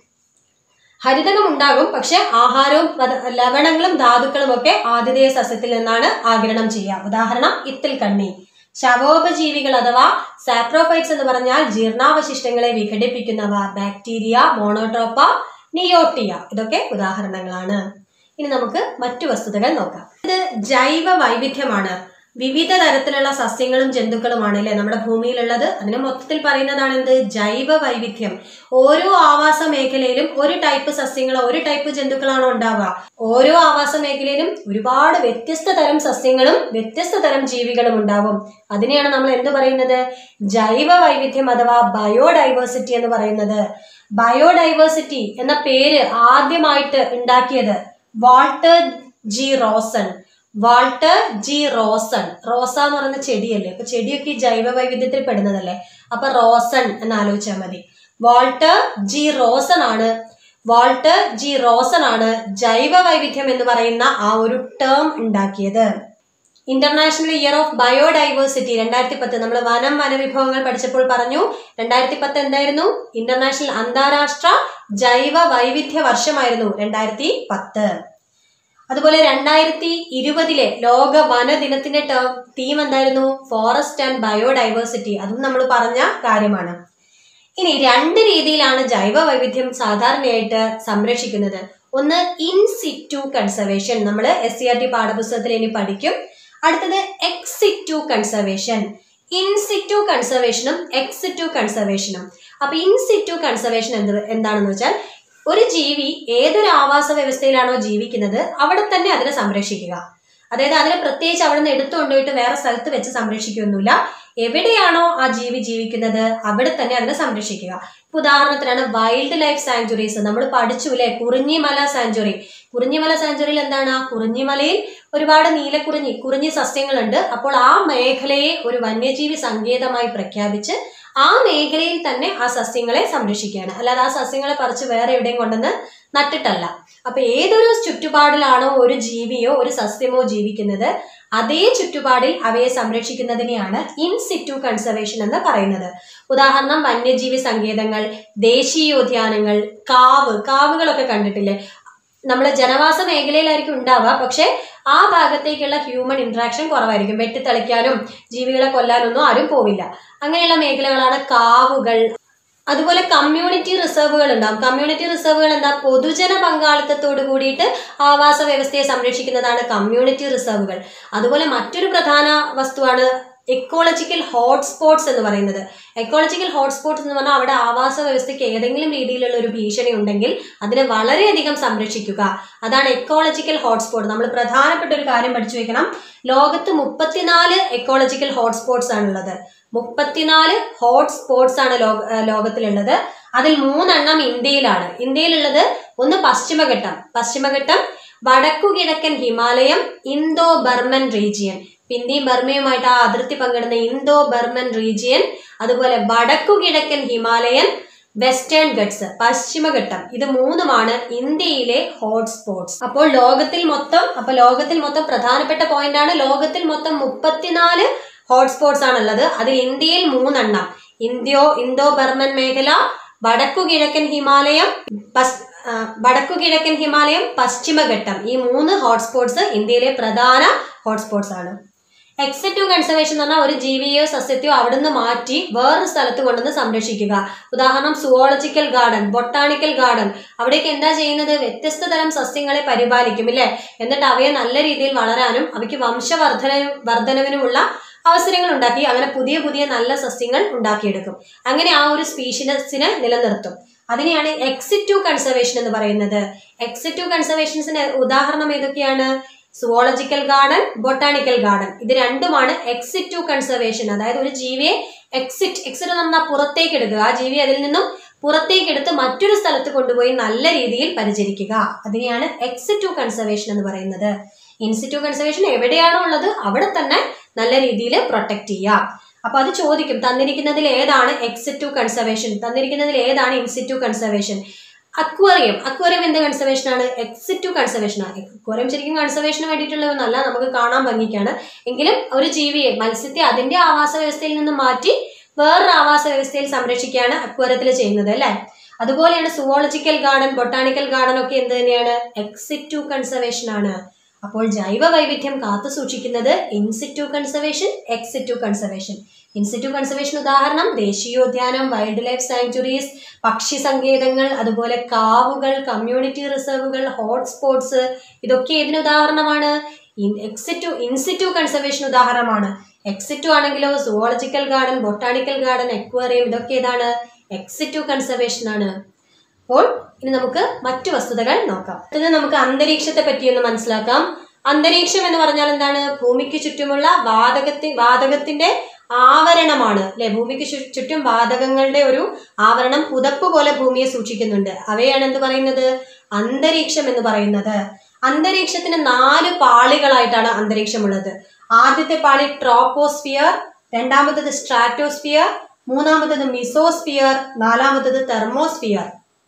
ഹരിതകം ഉണ്ടാകും പക്ഷെ ആഹാരവും പദ- ലവണങ്ങളും ധാതുക്കളും ഒക്കെ ആതിഥേയ സസ്യത്തിൽ നിന്നാണ് ആഗിരണം ചെയ്യുക ഉദാഹരണം ഇത്തിൽ കണ്ണി ശവോപജീവികൾ അഥവാ സാപ്രോഫൈറ്റ്സ് എന്ന് പറഞ്ഞാൽ ജീർണാവശിഷ്ടങ്ങളെ വിഘടിപ്പിക്കുന്നവ ബാക്ടീരിയ മോണോട്രോപ്പ നിയോട്ടിയ ഇതൊക്കെ ഉദാഹരണങ്ങളാണ് ഇനി നമുക്ക് മറ്റു വസ്തുതകൾ നോക്കാം ഇത് ജൈവ വൈവിധ്യമാണ് വിവിധ തരത്തിലുള്ള സസ്യങ്ങളും ജന്തുക്കളുമാണ് അല്ലെ നമ്മുടെ ഭൂമിയിലുള്ളത് അതിന് മൊത്തത്തിൽ പറയുന്നതാണ് എന്ത് ജൈവ വൈവിധ്യം ഓരോ ആവാസ മേഖലയിലും ഒരു ടൈപ്പ് സസ്യങ്ങളോ ഒരു ടൈപ്പ് ജന്തുക്കളാണോ ഉണ്ടാവുക ഓരോ ആവാസ മേഖലയിലും ഒരുപാട് വ്യത്യസ്ത തരം സസ്യങ്ങളും വ്യത്യസ്ത തരം ജീവികളും ഉണ്ടാവും അതിനെയാണ് നമ്മൾ എന്ത് പറയുന്നത് ജൈവ വൈവിധ്യം അഥവാ ബയോഡൈവേഴ്സിറ്റി എന്ന് പറയുന്നത് ബയോഡൈവേഴ്സിറ്റി എന്ന പേര് ആദ്യമായിട്ട് ഉണ്ടാക്കിയത് Walter G Rosen Walter G Rosen റോസ എന്ന് പറയുന്ന ചെടിയല്ലേ അപ്പൊ ചെടിയൊക്കെ ഈ ജൈവ വൈവിധ്യത്തിൽ പെടുന്നതല്ലേ അപ്പൊ റോസൺ എന്ന് ആലോചിച്ചാൽ മതി വാൾട്ടർ ജി റോസൺ ആണ് വാൾട്ടർ ജി റോസൺ ആണ് ജൈവ വൈവിധ്യം എന്ന് പറയുന്ന ആ ഒരു ടേം ഉണ്ടാക്കിയത് ഇന്റർനാഷണൽ ഇയർ ഓഫ് ബയോഡൈവേഴ്സിറ്റി രണ്ടായിരത്തി പത്ത് നമ്മൾ വനം വനവിഭവങ്ങൾ പഠിച്ചപ്പോൾ പറഞ്ഞു രണ്ടായിരത്തി പത്ത് എന്തായിരുന്നു ഇന്റർനാഷണൽ അന്താരാഷ്ട്ര ജൈവ വൈവിധ്യ വർഷമായിരുന്നു രണ്ടായിരത്തി പത്ത് അതുപോലെ രണ്ടായിരത്തി ഇരുപതിലെ ലോക വന ദിനത്തിന്റെ തീം എന്തായിരുന്നു ഫോറസ്റ്റ് ആൻഡ് ബയോഡൈവേഴ്സിറ്റി അതും നമ്മൾ പറഞ്ഞ കാര്യമാണ് ഇനി രണ്ട് രീതിയിലാണ് ജൈവ വൈവിധ്യം സാധാരണയായിട്ട് സംരക്ഷിക്കുന്നത് ഒന്ന് ഇൻ സിറ്റു കൺസർവേഷൻ നമ്മൾ എസ് സി ആർ ടി പാഠപുസ്തകത്തിൽ ഇനി പഠിക്കും അടുത്തത് എക്സിറ്റു കൺസർവേഷൻ ഇൻ സിറ്റു കൺസർവേഷനും എക്സിറ്റു കൺസർവേഷനും അപ്പൊ ഇൻ സിറ്റു കൺസർവേഷൻ എന്ത് എന്താണെന്ന് വെച്ചാൽ ഒരു ജീവി ഏതൊരു ആവാസ വ്യവസ്ഥയിലാണോ ജീവിക്കുന്നത് അവിടെ തന്നെ അതിനെ സംരക്ഷിക്കുക അതായത് അതിനെ പ്രത്യേകിച്ച് അവിടെ നിന്ന് എടുത്തു കൊണ്ടുപോയിട്ട് വേറെ സ്ഥലത്ത് വെച്ച് സംരക്ഷിക്കുകയൊന്നുമില്ല എവിടെയാണോ ആ ജീവി ജീവിക്കുന്നത് അവിടെ തന്നെ അതിനെ സംരക്ഷിക്കുക ഇപ്പൊ ഉദാഹരണത്തിനാണ് വൈൽഡ് ലൈഫ് സാങ്ച്വറീസ് നമ്മൾ പഠിച്ചു അല്ലെ കുറിഞ്ഞിമല സാങ്ച്വറി കുറിഞ്ഞിമല സാങ്ച്വറിയിൽ എന്താണ് ആ കുറിഞ്ഞിമലയിൽ ഒരുപാട് നീലക്കുറിഞ്ഞി കുറിഞ്ഞി സസ്യങ്ങളുണ്ട് അപ്പോൾ ആ മേഖലയെ ഒരു വന്യജീവി സങ്കേതമായി പ്രഖ്യാപിച്ച് ആ മേഖലയിൽ തന്നെ ആ സസ്യങ്ങളെ സംരക്ഷിക്കുകയാണ് അല്ലാതെ ആ സസ്യങ്ങളെ പറിച്ച് വേറെ എവിടെയും കൊണ്ടുവന്ന് നട്ടിട്ടല്ല അപ്പൊ ഏതൊരു ചുറ്റുപാടിലാണോ ഒരു ജീവിയോ ഒരു സസ്യമോ ജീവിക്കുന്നത് അതേ ചുറ്റുപാടിൽ അവയെ സംരക്ഷിക്കുന്നതിനെയാണ് ഇൻ സിറ്റു കൺസർവേഷൻ എന്ന് പറയുന്നത് ഉദാഹരണം വന്യജീവി സങ്കേതങ്ങൾ ദേശീയോദ്യാനങ്ങൾ കാവ് കാവുകളൊക്കെ കണ്ടിട്ടില്ലേ നമ്മൾ ജനവാസ മേഖലയിലായിരിക്കും ഉണ്ടാവുക പക്ഷെ ആ ഭാഗത്തേക്കുള്ള ഹ്യൂമൻ ഇന്ററാക്ഷൻ കുറവായിരിക്കും വെട്ടിത്തളിക്കാനും ജീവികളെ കൊല്ലാനൊന്നും ആരും പോവില്ല അങ്ങനെയുള്ള മേഖലകളാണ് കാവുകൾ അതുപോലെ കമ്മ്യൂണിറ്റി റിസർവുകൾ ഉണ്ടാവും കമ്മ്യൂണിറ്റി റിസർവുകൾ എന്താ പൊതുജന പങ്കാളിത്തത്തോട് കൂടിയിട്ട് ആവാസ വ്യവസ്ഥയെ സംരക്ഷിക്കുന്നതാണ് കമ്മ്യൂണിറ്റി റിസർവുകൾ അതുപോലെ മറ്റൊരു പ്രധാന വസ്തുവാണ് എക്കോളജിക്കൽ ഹോട്ട്സ്പോട്ട്സ് എന്ന് പറയുന്നത് എക്കോളജിക്കൽ ഹോട്ട്സ്പോട്ട്സ് എന്ന് പറഞ്ഞാൽ അവിടെ ആവാസ വ്യവസ്ഥയ്ക്ക് ഏതെങ്കിലും രീതിയിലുള്ള ഒരു ഭീഷണി ഉണ്ടെങ്കിൽ അതിനെ വളരെയധികം സംരക്ഷിക്കുക അതാണ് എക്കോളജിക്കൽ ഹോട്ട്സ്പോട്ട് നമ്മൾ പ്രധാനപ്പെട്ട ഒരു കാര്യം പഠിച്ചു വെക്കണം ലോകത്ത് മുപ്പത്തിനാല് എക്കോളജിക്കൽ ഹോട്ട്സ്പോട്ട്സ് ആണുള്ളത് മുപ്പത്തിനാല് ഹോട്ട്സ്പോട്ട്സ് ആണ് ലോക ഏഹ് ലോകത്തിലുള്ളത് അതിൽ മൂന്നെണ്ണം ഇന്ത്യയിലാണ് ഇന്ത്യയിലുള്ളത് ഒന്ന് പശ്ചിമഘട്ടം പശ്ചിമഘട്ടം വടക്കു കിഴക്കൻ ഹിമാലയം ഇന്തോ ബർമൻ റീജിയൻ ഇന്ത്യയും ബർമയുമായിട്ട് ആ അതിർത്തി പങ്കിടുന്ന ഇന്തോ ബർമൻ റീജിയൻ അതുപോലെ വടക്കു കിഴക്കൻ ഹിമാലയൻ വെസ്റ്റേൺ ഗട്ട്സ് പശ്ചിമഘട്ടം ഇത് മൂന്നുമാണ് ഇന്ത്യയിലെ ഹോട്ട്സ്പോട്ട്സ് അപ്പോൾ ലോകത്തിൽ മൊത്തം അപ്പൊ ലോകത്തിൽ മൊത്തം പ്രധാനപ്പെട്ട പോയിന്റ് ആണ് ലോകത്തിൽ മൊത്തം മുപ്പത്തിനാല് ഹോട്ട്സ്പോട്ട്സ് ആണുള്ളത് അതിൽ ഇന്ത്യയിൽ മൂന്നെണ്ണം ഇന്ത്യോ ഇന്തോ ബർമൻ മേഖല വടക്കു കിഴക്കൻ ഹിമാലയം പസ് ആ, വടക്കു കിഴക്കൻ ഹിമാലയം പശ്ചിമഘട്ടം ഈ മൂന്ന് ഹോട്ട്സ്പോട്ട്സ് ഇന്ത്യയിലെ പ്രധാന ഹോട്ട്സ്പോട്ട്സ് ആണ് എക്സിറ്റീവ് കൺസർവേഷൻ എന്ന് പറഞ്ഞാൽ ഒരു ജീവിയോ സസ്യത്തെയോ അവിടുന്ന് മാറ്റി വേറൊരു സ്ഥലത്ത് കൊണ്ടുവന്ന് സംരക്ഷിക്കുക ഉദാഹരണം സുവോളജിക്കൽ ഗാർഡൻ ബൊട്ടാണിക്കൽ ഗാർഡൻ അവിടേക്ക് എന്താ ചെയ്യുന്നത് വ്യത്യസ്ത തരം സസ്യങ്ങളെ പരിപാലിക്കും ഇല്ലേ എന്നിട്ട് അവയെ നല്ല രീതിയിൽ വളരാനും അവയ്ക്ക് വംശവർദ്ധന വർധനവിനുമുള്ള അവസരങ്ങൾ ഉണ്ടാക്കി അങ്ങനെ പുതിയ പുതിയ നല്ല സസ്യങ്ങൾ ഉണ്ടാക്കിയെടുക്കും അങ്ങനെ ആ ഒരു സ്പീഷീസിനെ നിലനിർത്തും അതിനെയാണ് എക്സിറ്റീവ് കൺസർവേഷൻ എന്ന് പറയുന്നത് എക്സിറ്റീവ് കൺസർവേഷൻസിന് ഉദാഹരണം ഏതൊക്കെയാണ് സുവോളജിക്കൽ ഗാർഡൻ ബൊട്ടാണിക്കൽ ഗാർഡൻ ഇത് രണ്ടുമാണ് എക്സിറ്റീവ് കൺസർവേഷൻ അതായത് ഒരു ജീവിയെ എക്സിറ്റ് എക്സിറ്റ് എന്ന് പറഞ്ഞാൽ പുറത്തേക്ക് എടുക്കുക ആ ജീവിയെ അതിൽ നിന്നും പുറത്തേക്ക് എടുത്ത് മറ്റൊരു സ്ഥലത്ത് കൊണ്ടുപോയി നല്ല രീതിയിൽ പരിചരിക്കുക അതിനെയാണ് എക്സിറ്റീവ് കൺസർവേഷൻ എന്ന് പറയുന്നത് ഇൻസിറ്റീവ് കൺസർവേഷൻ എവിടെയാണോ ഉള്ളത് അവിടെ തന്നെ നല്ല രീതിയിൽ പ്രൊട്ടക്ട് ചെയ്യുക അപ്പൊ അത് ചോദിക്കും തന്നിരിക്കുന്നതിൽ ഏതാണ് എക്സിറ്റീവ് കൺസർവേഷൻ തന്നിരിക്കുന്നതിൽ ഏതാണ് ഇൻസിറ്റീവ് കൺസർവേഷൻ അക്വേറിയം അക്വേറിയം എന്ത് കൺസർവേഷൻ ആണ് എക്സിറ്റു കൺസർവേഷൻ ആണ് അക്വേറിയം ശരിക്കും കൺസർവേഷന് വേണ്ടിയിട്ടുള്ളതൊന്നല്ല നമുക്ക് കാണാൻ ഭംഗിക്കാണ് എങ്കിലും ഒരു ജീവിയെ മത്സ്യത്തെ അതിന്റെ ആവാസ വ്യവസ്ഥയിൽ നിന്ന് മാറ്റി വേറൊരു ആവാസ വ്യവസ്ഥയിൽ സംരക്ഷിക്കുകയാണ് അക്വേറിയത്തിൽ ചെയ്യുന്നത് അല്ലേ അതുപോലെയാണ് സുവോളജിക്കൽ ഗാർഡൻ ബൊട്ടാണിക്കൽ ഗാർഡൻ ഒക്കെ എന്ത് തന്നെയാണ് എക്സിറ്റു കൺസർവേഷൻ ആണ് അപ്പോൾ ജൈവ വൈവിധ്യം കാത്തു സൂക്ഷിക്കുന്നത് in situ conservation ex situ conservation in situ conservation ഉദാഹരണം ദേശീയോദ്യാനം വൈൽഡ് ലൈഫ് സാങ്ച്വറീസ് പക്ഷി സങ്കേതങ്ങൾ അതുപോലെ കാവുകൾ കമ്മ്യൂണിറ്റി റിസർവുകൾ ഹോട്ട്സ്പോട്ട്സ് ഇതൊക്കെ ഏതിന് ഉദാഹരണമാണ് എക്സിറ്റു ഇൻസിറ്റു കൺസർവേഷൻ ഉദാഹരണമാണ് എക്സിറ്റു ആണെങ്കിലോ zoological garden botanical garden aquarium ഇതൊക്കെ ഏതാണ് എക്സിറ്റു കൺസർവേഷൻ ആണ് അപ്പോൾ ഇനി നമുക്ക് മറ്റു വസ്തുതകൾ നോക്കാം ഇത് നമുക്ക് അന്തരീക്ഷത്തെ പറ്റിയൊന്ന് മനസ്സിലാക്കാം അന്തരീക്ഷം എന്ന് പറഞ്ഞാൽ എന്താണ് ഭൂമിക്ക് ചുറ്റുമുള്ള വാതകത്തി വാതകത്തിന്റെ ആവരണമാണ് അല്ലെ ഭൂമിക്ക് ചു- ചുറ്റും വാതകങ്ങളുടെ ഒരു ആവരണം പുതപ്പ് പോലെ ഭൂമിയെ സൂക്ഷിക്കുന്നുണ്ട് അവയാണ് എന്ത് പറയുന്നത് അന്തരീക്ഷം എന്ന് പറയുന്നത് അന്തരീക്ഷത്തിന് നാല് പാളികളായിട്ടാണ് അന്തരീക്ഷമുള്ളത് ആദ്യത്തെ പാളി ട്രോപ്പോസ്ഫിയർ രണ്ടാമത്തത് സ്ട്രാറ്റോസ്ഫിയർ മൂന്നാമത്തത് മിസോസ്ഫിയർ നാലാമത്തത് തെർമോസ്ഫിയർ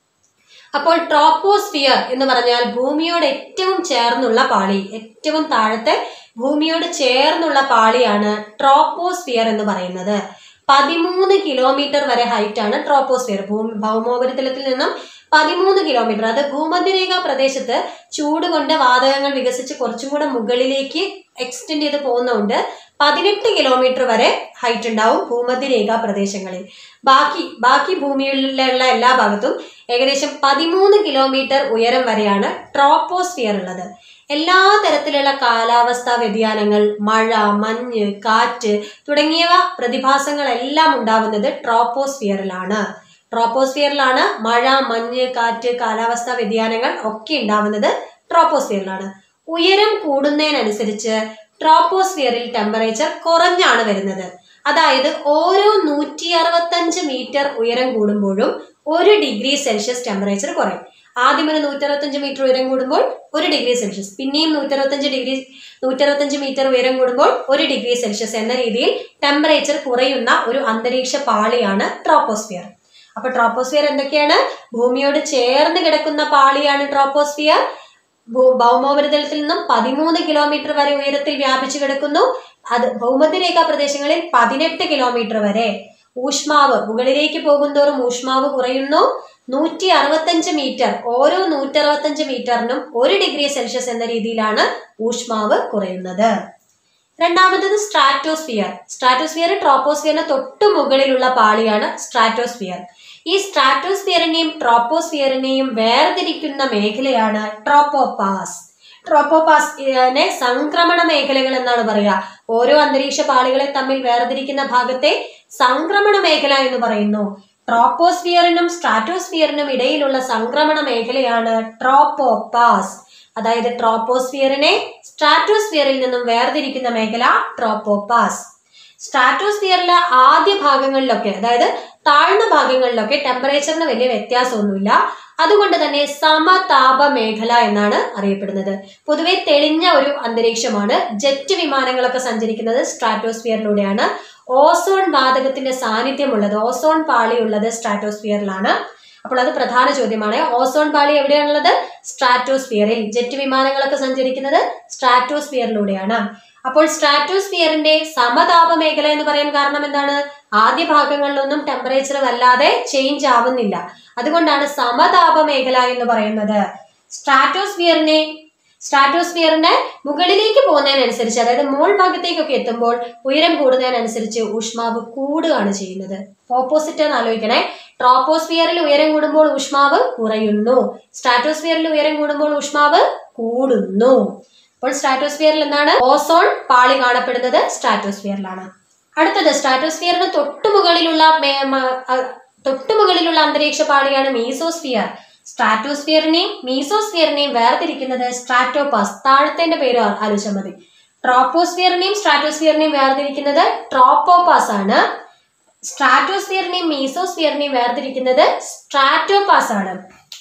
അപ്പോൾ ട്രോപ്പോസ്ഫിയർ എന്ന് പറഞ്ഞാൽ ഭൂമിയോട് ഏറ്റവും ചേർന്നുള്ള പാളി ഏറ്റവും താഴത്തെ ഭൂമിയോട് ചേർന്നുള്ള പാളിയാണ് ട്രോപ്പോസ്ഫിയർ എന്ന് പറയുന്നത് പതിമൂന്ന് കിലോമീറ്റർ വരെ ഹൈറ്റ് ആണ് ട്രോപ്പോസ്ഫിയർ ഭൂമി ഭൗമോപരിതലത്തിൽ നിന്നും പതിമൂന്ന് കിലോമീറ്റർ അത് ഭൂമധ്യരേഖ പ്രദേശത്ത് ചൂട് കൊണ്ട് വാതകങ്ങൾ വികസിച്ച് കുറച്ചും കൂടെ മുകളിലേക്ക് എക്സ്റ്റെൻഡ് ചെയ്ത് പോകുന്നതുകൊണ്ട് പതിനെട്ട് കിലോമീറ്റർ വരെ ഹൈറ്റ് ഉണ്ടാവും ഭൂമധ്യരേഖ പ്രദേശങ്ങളിൽ ബാക്കി ബാക്കി ഭൂമിയിലുള്ള എല്ലാ ഭാഗത്തും ഏകദേശം പതിമൂന്ന് കിലോമീറ്റർ ഉയരം വരെയാണ് ട്രോപ്പോസ്ഫിയർ ഉള്ളത് എല്ലാ തരത്തിലുള്ള കാലാവസ്ഥാ വ്യതിയാനങ്ങൾ മഴ മഞ്ഞ് കാറ്റ് തുടങ്ങിയവ പ്രതിഭാസങ്ങളെല്ലാം ഉണ്ടാവുന്നത് ട്രോപ്പോസ്ഫിയറിലാണ് ട്രോപ്പോസ്ഫിയറിലാണ് മഴ മഞ്ഞ് കാറ്റ് കാലാവസ്ഥാ വ്യതിയാനങ്ങൾ ഒക്കെ ഉണ്ടാവുന്നത് ട്രോപ്പോസ്ഫിയറിലാണ് ഉയരം കൂടുന്നതിനനുസരിച്ച് ട്രോപ്പോസ്ഫിയറിൽ ടെമ്പറേച്ചർ കുറഞ്ഞാണ് വരുന്നത് അതായത് ഓരോ നൂറ്റി അറുപത്തഞ്ച് മീറ്റർ ഉയരം കൂടുമ്പോഴും ഒരു ഡിഗ്രി സെൽഷ്യസ് ടെമ്പറേച്ചർ കുറയും ആദ്യം ഒരു നൂറ്ററുപത്തഞ്ച് മീറ്റർ ഉയരം കൂടുമ്പോൾ ഒരു ഡിഗ്രി സെൽഷ്യസ് പിന്നെയും നൂറ്ററുപത്തഞ്ച് ഡിഗ്രി നൂറ്ററുപത്തഞ്ച് മീറ്റർ ഉയരം കൂടുമ്പോൾ ഒരു ഡിഗ്രി സെൽഷ്യസ് എന്ന രീതിയിൽ ടെമ്പറേച്ചർ കുറയുന്ന ഒരു അന്തരീക്ഷ പാളിയാണ് ട്രോപ്പോസ്ഫിയർ അപ്പൊ ട്രോപ്പോസ്ഫിയർ എന്തൊക്കെയാണ് ഭൂമിയോട് ചേർന്ന് കിടക്കുന്ന പാളിയാണ് ട്രോപ്പോസ്ഫിയർ ഭൂ- ഭൗമോപരിതലത്തിൽ നിന്നും പതിമൂന്ന് കിലോമീറ്റർ വരെ ഉയരത്തിൽ വ്യാപിച്ചു കിടക്കുന്നു അത് ഭൗമധ്യരേഖാ പ്രദേശങ്ങളിൽ പതിനെട്ട് കിലോമീറ്റർ വരെ ഊഷ്മാവ് മുകളിലേക്ക് പോകുന്തോറും ഊഷ്മാവ് കുറയുന്നു നൂറ്റി അറുപത്തഞ്ച് മീറ്റർ ഓരോ നൂറ്റി അറുപത്തഞ്ച് മീറ്ററിനും ഒരു ഡിഗ്രി സെൽഷ്യസ് എന്ന രീതിയിലാണ് ഊഷ്മാവ് കുറയുന്നത് രണ്ടാമത്തത് സ്ട്രാറ്റോസ്ഫിയർ സ്ട്രാറ്റോസ്ഫിയർ ട്രോപ്പോസ്ഫിയറിന് തൊട്ടു മുകളിലുള്ള പാളിയാണ് സ്ട്രാറ്റോസ്ഫിയർ ഈ സ്ട്രാറ്റോസ്ഫിയറിനെയും ട്രോപ്പോസ്ഫിയറിനെയും വേർതിരിക്കുന്ന മേഖലയാണ് ട്രോപ്പോപാസ് ട്രോപ്പോപാസിനെ സംക്രമണ മേഖലകൾ എന്നാണ് പറയുക ഓരോ അന്തരീക്ഷ പാളികളെ തമ്മിൽ വേർതിരിക്കുന്ന ഭാഗത്തെ സംക്രമണ മേഖല എന്ന് പറയുന്നു ട്രോപ്പോസ്ഫിയറിനും സ്ട്രാറ്റോസ്ഫിയറിനും ഇടയിലുള്ള സംക്രമണ മേഖലയാണ് ട്രോപ്പോപാസ് അതായത് ട്രോപ്പോസ്ഫിയറിനെ സ്ട്രാറ്റോസ്ഫിയറിൽ നിന്നും വേർതിരിക്കുന്ന മേഖല ട്രോപ്പോപാസ് സ്ട്രാറ്റോസ്ഫിയറിലെ ആദ്യ ഭാഗങ്ങളിലൊക്കെ അതായത് താഴ്ന്ന ഭാഗങ്ങളിലൊക്കെ ടെമ്പറേച്ചറിന് വലിയ വ്യത്യാസമൊന്നുമില്ല അതുകൊണ്ട് തന്നെ സമതാപ മേഖല എന്നാണ് അറിയപ്പെടുന്നത് പൊതുവെ തെളിഞ്ഞ ഒരു അന്തരീക്ഷമാണ് ജെറ്റ് വിമാനങ്ങളൊക്കെ സഞ്ചരിക്കുന്നത് സ്ട്രാറ്റോസ്ഫിയറിലൂടെയാണ് ഓസോൺ വാതകത്തിന്റെ സാന്നിധ്യമുള്ളത് ഓസോൺ പാളിയുള്ളത് സ്ട്രാറ്റോസ്ഫിയറിലാണ് അപ്പോൾ അത് പ്രധാന ചോദ്യമാണ് ഓസോൺ പാളി എവിടെയാണുള്ളത് സ്ട്രാറ്റോസ്ഫിയറിൽ ജെറ്റ് വിമാനങ്ങളൊക്കെ സഞ്ചരിക്കുന്നത് സ്ട്രാറ്റോസ്ഫിയറിലൂടെയാണ് അപ്പോൾ സ്ട്രാറ്റോസ്ഫിയറിന്റെ സമതാപ മേഖല എന്ന് പറയാൻ കാരണം എന്താണ് ആദ്യ ഭാഗങ്ങളിലൊന്നും ടെമ്പറേച്ചർ വല്ലാതെ ചേഞ്ച് ആവുന്നില്ല അതുകൊണ്ടാണ് സമതാപ മേഖല എന്ന് പറയുന്നത് സ്ട്രാറ്റോസ്ഫിയറിനെ സ്ട്രാറ്റോസ്ഫിയറിന്റെ മുകളിലേക്ക് പോകുന്നതിനനുസരിച്ച് അതായത് മോൾ ഭാഗത്തേക്കൊക്കെ എത്തുമ്പോൾ ഉയരം കൂടുന്നതിനനുസരിച്ച് ഊഷ്മാവ് കൂടുകയാണ് ചെയ്യുന്നത് ഓപ്പോസിറ്റ് എന്ന് ആലോചിക്കണേ ട്രോപ്പോസ്ഫിയറിൽ ഉയരം കൂടുമ്പോൾ ഊഷ്മാവ് കുറയുന്നു സ്ട്രാറ്റോസ്ഫിയറിൽ ഉയരം കൂടുമ്പോൾ ഊഷ്മാവ് കൂടുന്നു അപ്പോൾ സ്ട്രാറ്റോസ്ഫിയറിൽ എന്താണ് ഓസോൺ പാളി കാണപ്പെടുന്നത് സ്ട്രാറ്റോസ്ഫിയറിലാണ് അടുത്തത് സ്ട്രാറ്റോസ്ഫിയറിന് തൊട്ടുമുകളിലുള്ള മേ- മ- അ- തൊട്ടുമുകളിലുള്ള അന്തരീക്ഷ പാളിയാണ് മീസോസ്ഫിയർ സ്ട്രാറ്റോസ്ഫിയറിനെയും മീസോസ്ഫിയറിനെയും വേർതിരിക്കുന്നത് സ്ട്രാറ്റോപാസ് താഴത്തേന്റെ പേര് ആ- ആലോചിച്ചാൽ മതി ട്രോപ്പോസ്ഫിയറിനെയും സ്ട്രാറ്റോസ്ഫിയറിനെയും വേർതിരിക്കുന്നത് ട്രോപ്പോപാസ് ആണ് സ്ട്രാറ്റോസ്ഫിയറിനെയും മീസോസ്ഫിയറിനെയും വേർതിരിക്കുന്നത് സ്ട്രാറ്റോപാസ് ആണ്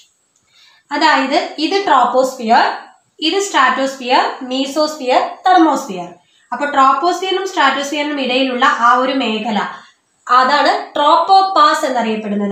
അതായത് ഇത് ട്രോപ്പോസ്ഫിയർ ഇത് സ്ട്രാറ്റോസ്ഫിയർ മീസോസ്ഫിയർ തെർമോസ്ഫിയർ അപ്പൊ ട്രോപ്പോസ്ഫിയറിനും സ്ട്രാറ്റോസ്ഫിയറിനും ഇടയിലുള്ള ആ ഒരു മേഖല അതാണ് ട്രോപ്പോപാസ് എന്നറിയപ്പെടുന്നത്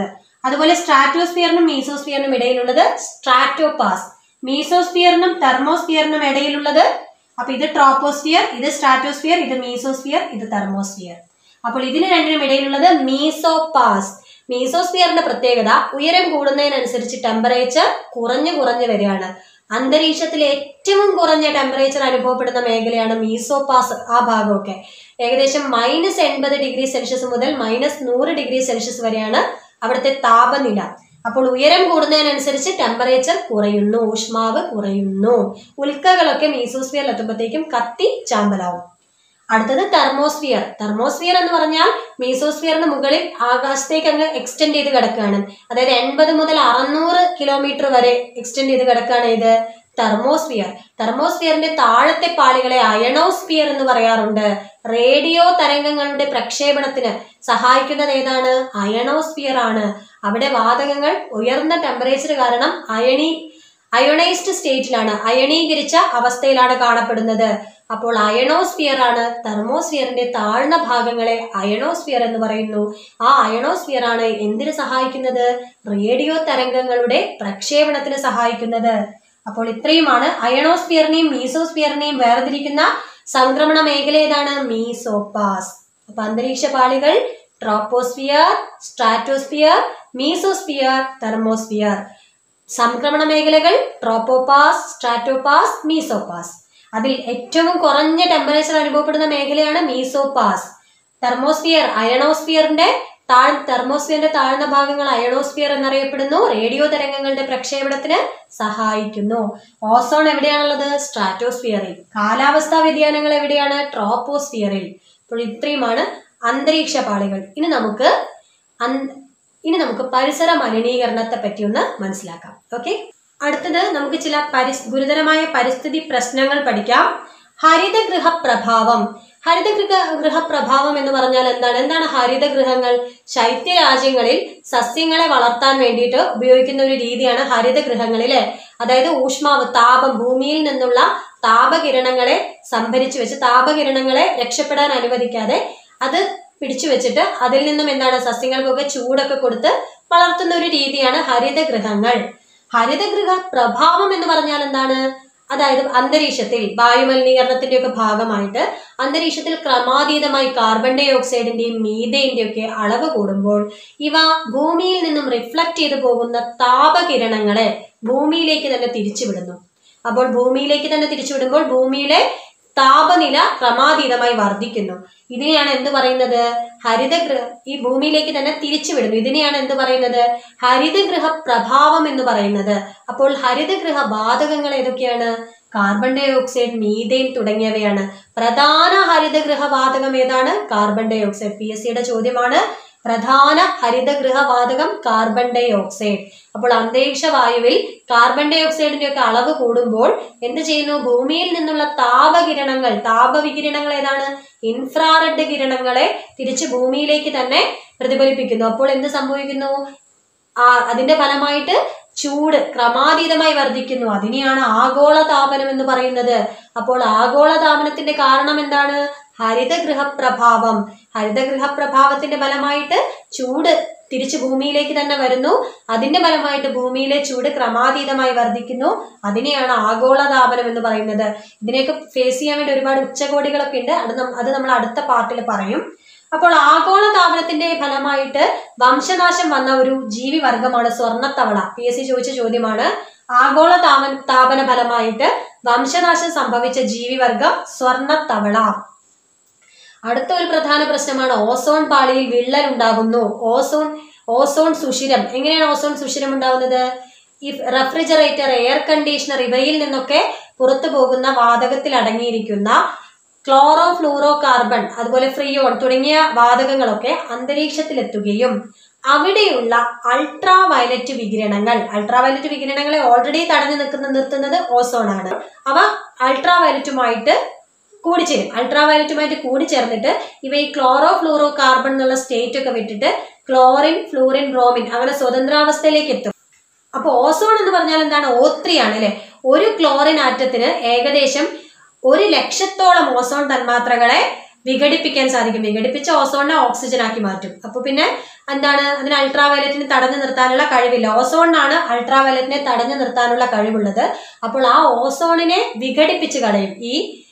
അതുപോലെ സ്ട്രാറ്റോസ്ഫിയറിനും മീസോസ്ഫിയറിനും ഇടയിലുള്ളത് സ്ട്രാറ്റോപാസ് മീസോസ്ഫിയറിനും തെർമോസ്ഫിയറിനും ഇടയിലുള്ളത് അപ്പൊ ഇത് ട്രോപ്പോസ്ഫിയർ ഇത് സ്ട്രാറ്റോസ്ഫിയർ ഇത് മീസോസ്ഫിയർ ഇത് തെർമോസ്ഫിയർ അപ്പോൾ ഇതിന് രണ്ടിനും ഇടയിലുള്ളത് മീസോപാസ് മീസോസ്ഫിയറിന്റെ പ്രത്യേകത ഉയരം കൂടുന്നതിനനുസരിച്ച് ടെമ്പറേച്ചർ കുറഞ്ഞു കുറഞ്ഞു വരികയാണ് അന്തരീക്ഷത്തിൽ ഏറ്റവും കുറഞ്ഞ ടെമ്പറേച്ചർ അനുഭവപ്പെടുന്ന മേഖലയാണ് മീസോപാസ് ആ ഭാഗമൊക്കെ ഏകദേശം മൈനസ് എൺപത് ഡിഗ്രി സെൽഷ്യസ് മുതൽ മൈനസ് നൂറ് ഡിഗ്രി സെൽഷ്യസ് വരെയാണ് അവിടുത്തെ താപനില അപ്പോൾ ഉയരം കൂടുന്നതിനനുസരിച്ച് ടെമ്പറേച്ചർ കുറയുന്നു ഊഷ്മാവ് കുറയുന്നു ഉൽക്കകളൊക്കെ മീസോസ്ഫിയറിൽ എത്തുമ്പോഴത്തേക്കും കത്തി ചാമ്പലാവും അടുത്തത് തെർമോസ്ഫിയർ തെർമോസ്ഫിയർ എന്ന് പറഞ്ഞാൽ മീസോസ്ഫിയറിന് മുകളിൽ ആകാശത്തേക്ക് അങ്ങ് എക്സ്റ്റെൻഡ് ചെയ്ത് കിടക്കുകയാണ് അതായത് എൺപത് മുതൽ അറുന്നൂറ് കിലോമീറ്റർ വരെ എക്സ്റ്റെൻഡ് ചെയ്ത് കിടക്കുകയാണ് ഇത് തെർമോസ്ഫിയർ തെർമോസ്ഫിയറിന്റെ താഴത്തെ പാളികളെ അയണോസ്ഫിയർ എന്ന് പറയാറുണ്ട് റേഡിയോ തരംഗങ്ങളുടെ പ്രക്ഷേപണത്തിന് സഹായിക്കുന്നത് ഏതാണ് അയണോസ്ഫിയർ ആണ് അവിടെ വാതകങ്ങൾ ഉയർന്ന ടെമ്പറേച്ചർ കാരണം അയണി അയണൈസ്ഡ് സ്റ്റേറ്റിലാണ് അയണീകരിച്ച അവസ്ഥയിലാണ് കാണപ്പെടുന്നത് അപ്പോൾ അയണോസ്ഫിയർ ആണ് തെർമോസ്ഫിയറിന്റെ താഴ്ന്ന ഭാഗങ്ങളെ അയണോസ്ഫിയർ എന്ന് പറയുന്നു ആ അയണോസ്ഫിയർ ആണ് എന്തിനു സഹായിക്കുന്നത് റേഡിയോ തരംഗങ്ങളുടെ പ്രക്ഷേപണത്തിന് സഹായിക്കുന്നത് അപ്പോൾ ഇത്രയുമാണ് അയണോസ്ഫിയറിനെയും മീസോസ്ഫിയറിനെയും വേർതിരിക്കുന്ന സംക്രമണ മേഖല ഏതാണ് മീസോപാസ് അപ്പൊ അന്തരീക്ഷ പാളികൾ ട്രോപ്പോസ്ഫിയർ സ്ട്രാറ്റോസ്ഫിയർ മീസോസ്ഫിയർ തെർമോസ്ഫിയർ സംക്രമണ മേഖലകൾ ട്രോപ്പോപാസ് സ്ട്രാറ്റോപാസ് മീസോപാസ് അതിൽ ഏറ്റവും കുറഞ്ഞ ടെമ്പറേച്ചർ അനുഭവപ്പെടുന്ന മേഖലയാണ് മീസോപാസ് തെർമോസ്ഫിയർ അയണോസ്ഫിയറിന്റെ താഴ് തെർമോസ്ഫിയറിന്റെ താഴ്ന്ന ഭാഗങ്ങൾ അയണോസ്ഫിയർ എന്നറിയപ്പെടുന്നു റേഡിയോ തരംഗങ്ങളുടെ പ്രക്ഷേപണത്തിന് സഹായിക്കുന്നു ഓസോൺ എവിടെയാണുള്ളത് സ്ട്രാറ്റോസ്ഫിയറിൽ കാലാവസ്ഥാ വ്യതിയാനങ്ങൾ എവിടെയാണ് ട്രോപ്പോസ്ഫിയറിൽ അപ്പോൾ ഇത്രയുമാണ് അന്തരീക്ഷ പാളികൾ ഇനി നമുക്ക് അന്- ഇനി നമുക്ക് പരിസര മലിനീകരണത്തെ പറ്റി ഒന്ന് മനസ്സിലാക്കാം ഓക്കെ അടുത്തത് നമുക്ക് ചില പരിസ് ഗുരുതരമായ പരിസ്ഥിതി പ്രശ്നങ്ങൾ പഠിക്കാം ഹരിതഗൃഹ പ്രഭാവം ഹരിതഗൃഹ ഗൃഹപ്രഭാവം എന്ന് പറഞ്ഞാൽ എന്താണ് എന്താണ് ഹരിതഗൃഹങ്ങൾ ശൈത്യ രാജ്യങ്ങളിൽ സസ്യങ്ങളെ വളർത്താൻ വേണ്ടിയിട്ട് ഉപയോഗിക്കുന്ന ഒരു രീതിയാണ് ഹരിതഗൃഹങ്ങളിലെ അതായത് ഊഷ്മാവ് താപം ഭൂമിയിൽ നിന്നുള്ള താപകിരണങ്ങളെ സംഭരിച്ചു വെച്ച് താപകിരണങ്ങളെ രക്ഷപ്പെടാൻ അനുവദിക്കാതെ അത് പിടിച്ചു വെച്ചിട്ട് അതിൽ നിന്നും എന്താണ് സസ്യങ്ങൾക്കൊക്കെ ചൂടൊക്കെ കൊടുത്ത് വളർത്തുന്ന ഒരു രീതിയാണ് ഹരിതഗൃഹങ്ങൾ ഹരിതഗൃഹ പ്രഭാവം എന്ന് പറഞ്ഞാൽ എന്താണ് അതായത് അന്തരീക്ഷത്തിൽ വായുമലിനീകരണത്തിന്റെ ഒക്കെ ഭാഗമായിട്ട് അന്തരീക്ഷത്തിൽ ക്രമാതീതമായി കാർബൺ ഡൈ ഓക്സൈഡിന്റെയും മീതേന്റെയും ഒക്കെ അളവ് കൂടുമ്പോൾ ഇവ ഭൂമിയിൽ നിന്നും റിഫ്ലക്ട് ചെയ്തു പോകുന്ന താപകിരണങ്ങളെ ഭൂമിയിലേക്ക് തന്നെ തിരിച്ചുവിടുന്നു അപ്പോൾ ഭൂമിയിലേക്ക് തന്നെ തിരിച്ചുവിടുമ്പോൾ ഭൂമിയിലെ താപനില ക്രമാതീതമായി വർദ്ധിക്കുന്നു ഇതിനെയാണ് എന്ത് പറയുന്നത് ഹരിതഗൃഹ ഈ ഭൂമിയിലേക്ക് തന്നെ തിരിച്ചുവിടുന്നു ഇതിനെയാണ് എന്ത് പറയുന്നത് ഹരിതഗൃഹ പ്രഭാവം എന്ന് പറയുന്നത് അപ്പോൾ ഹരിതഗൃഹ വാതകങ്ങൾ ഏതൊക്കെയാണ് കാർബൺ ഡൈ ഓക്സൈഡ് മീഥെയിൻ തുടങ്ങിയവയാണ് പ്രധാന ഹരിതഗൃഹ വാതകം ഏതാണ് carbon dioxide P S സിയുടെ ചോദ്യമാണ് പ്രധാന ഹരിതഗൃഹ വാതകം കാർബൺ ഡൈ ഓക്സൈഡ് അപ്പോൾ അന്തരീക്ഷ വായുവിൽ കാർബൺ ഡൈ ഓക്സൈഡിന്റെ ഒക്കെ അളവ് കൂടുമ്പോൾ എന്ത് ചെയ്യുന്നു ഭൂമിയിൽ നിന്നുള്ള താപകിരണങ്ങൾ താപവികിരണങ്ങൾ ഏതാണ് ഇൻഫ്രാറെഡ് കിരണങ്ങളെ തിരിച്ച് ഭൂമിയിലേക്ക് തന്നെ പ്രതിഫലിപ്പിക്കുന്നു അപ്പോൾ എന്ത് സംഭവിക്കുന്നു ആ അതിന്റെ ഫലമായിട്ട് ചൂട് ക്രമാതീതമായി വർദ്ധിക്കുന്നു അതിനെയാണ് ആഗോള താപനം എന്ന് പറയുന്നത് അപ്പോൾ ആഗോള താപനത്തിന്റെ കാരണം എന്താണ് ഹരിതഗൃഹ പ്രഭാവം ഹരിതഗൃഹ പ്രഭാവത്തിന്റെ ഫലമായിട്ട് ചൂട് തിരിച്ച് ഭൂമിയിലേക്ക് തന്നെ വരുന്നു അതിന്റെ ഫലമായിട്ട് ഭൂമിയിലെ ചൂട് ക്രമാതീതമായി വർദ്ധിക്കുന്നു അതിനെയാണ് ആഗോള താപനം എന്ന് പറയുന്നത് ഇതിനെയൊക്കെ ഫേസ് ചെയ്യാൻ വേണ്ടി ഒരുപാട് ഉച്ചകോടികളൊക്കെ ഉണ്ട് അത് നം- അത് നമ്മൾ അടുത്ത പാർട്ടിൽ പറയും അപ്പോൾ ആഗോള താപനത്തിന്റെ ഫലമായിട്ട് വംശനാശം വന്ന ഒരു ജീവി വർഗമാണ് സ്വർണ്ണത്തവള പി എസ് സി ചോദിച്ച ചോദ്യമാണ് ആഗോള താപന താപന ഫലമായിട്ട് വംശനാശം സംഭവിച്ച ജീവിവർഗം സ്വർണ്ണത്തവള അടുത്ത ഒരു പ്രധാന പ്രശ്നമാണ് ഓസോൺ പാളിയിൽ വിള്ളൽ ഉണ്ടാകുന്നു ഓസോൺ ഓസോൺ സുഷിരം എങ്ങനെയാണ് ഓസോൺ സുഷിരം ഉണ്ടാകുന്നത് ഈ റെഫ്രിജറേറ്റർ എയർ കണ്ടീഷണർ ഇവയിൽ നിന്നൊക്കെ പുറത്തു പോകുന്ന വാതകത്തിൽ അടങ്ങിയിരിക്കുന്ന ക്ലോറോ ഫ്ലൂറോ കാർബൺ അതുപോലെ ഫ്രിയോൺ തുടങ്ങിയ വാതകങ്ങളൊക്കെ അന്തരീക്ഷത്തിലെത്തുകയും അവിടെയുള്ള അൾട്രാ വയലറ്റ് വികിരണങ്ങൾ അൾട്രാ വയലറ്റ് വികിരണങ്ങളെ ഓൾറെഡി തടഞ്ഞു നിൽക്കുന്ന നിർത്തുന്നത് ഓസോൺ ആണ് അവ അൾട്രാ വയലറ്റുമായിട്ട് കൂടിച്ചേരും അൾട്രാ വയലറ്റുമായിട്ട് കൂടിച്ചേർന്നിട്ട് ഇവ ഈ ക്ലോറോ ഫ്ലൂറോ കാർബൺ എന്നുള്ള സ്റ്റേറ്റ് ഒക്കെ വിട്ടിട്ട് ക്ലോറിൻ ഫ്ലൂറിൻ ബ്രോമിൻ അങ്ങനെ സ്വതന്ത്രാവസ്ഥയിലേക്ക് എത്തും അപ്പൊ ഓസോൺ എന്ന് പറഞ്ഞാൽ എന്താണ് O3 ആണ് അല്ലെ ഒരു ക്ലോറിൻ ആറ്റത്തിന് ഏകദേശം ഒരു ലക്ഷത്തോളം ഓസോൺ തന്മാത്രകളെ വിഘടിപ്പിക്കാൻ സാധിക്കും വിഘടിപ്പിച്ച ഓസോണിനെ ഓക്സിജൻ ആക്കി മാറ്റും അപ്പൊ പിന്നെ എന്താണ് അതിന് അൾട്രാ വയലറ്റിനെ തടഞ്ഞു നിർത്താനുള്ള കഴിവില്ല ഓസോണിനാണ് അൾട്രാ വയലറ്റിനെ തടഞ്ഞു നിർത്താനുള്ള കഴിവുള്ളത് അപ്പോൾ ആ ഓസോണിനെ വിഘടിപ്പിച്ച് കളയും ഈ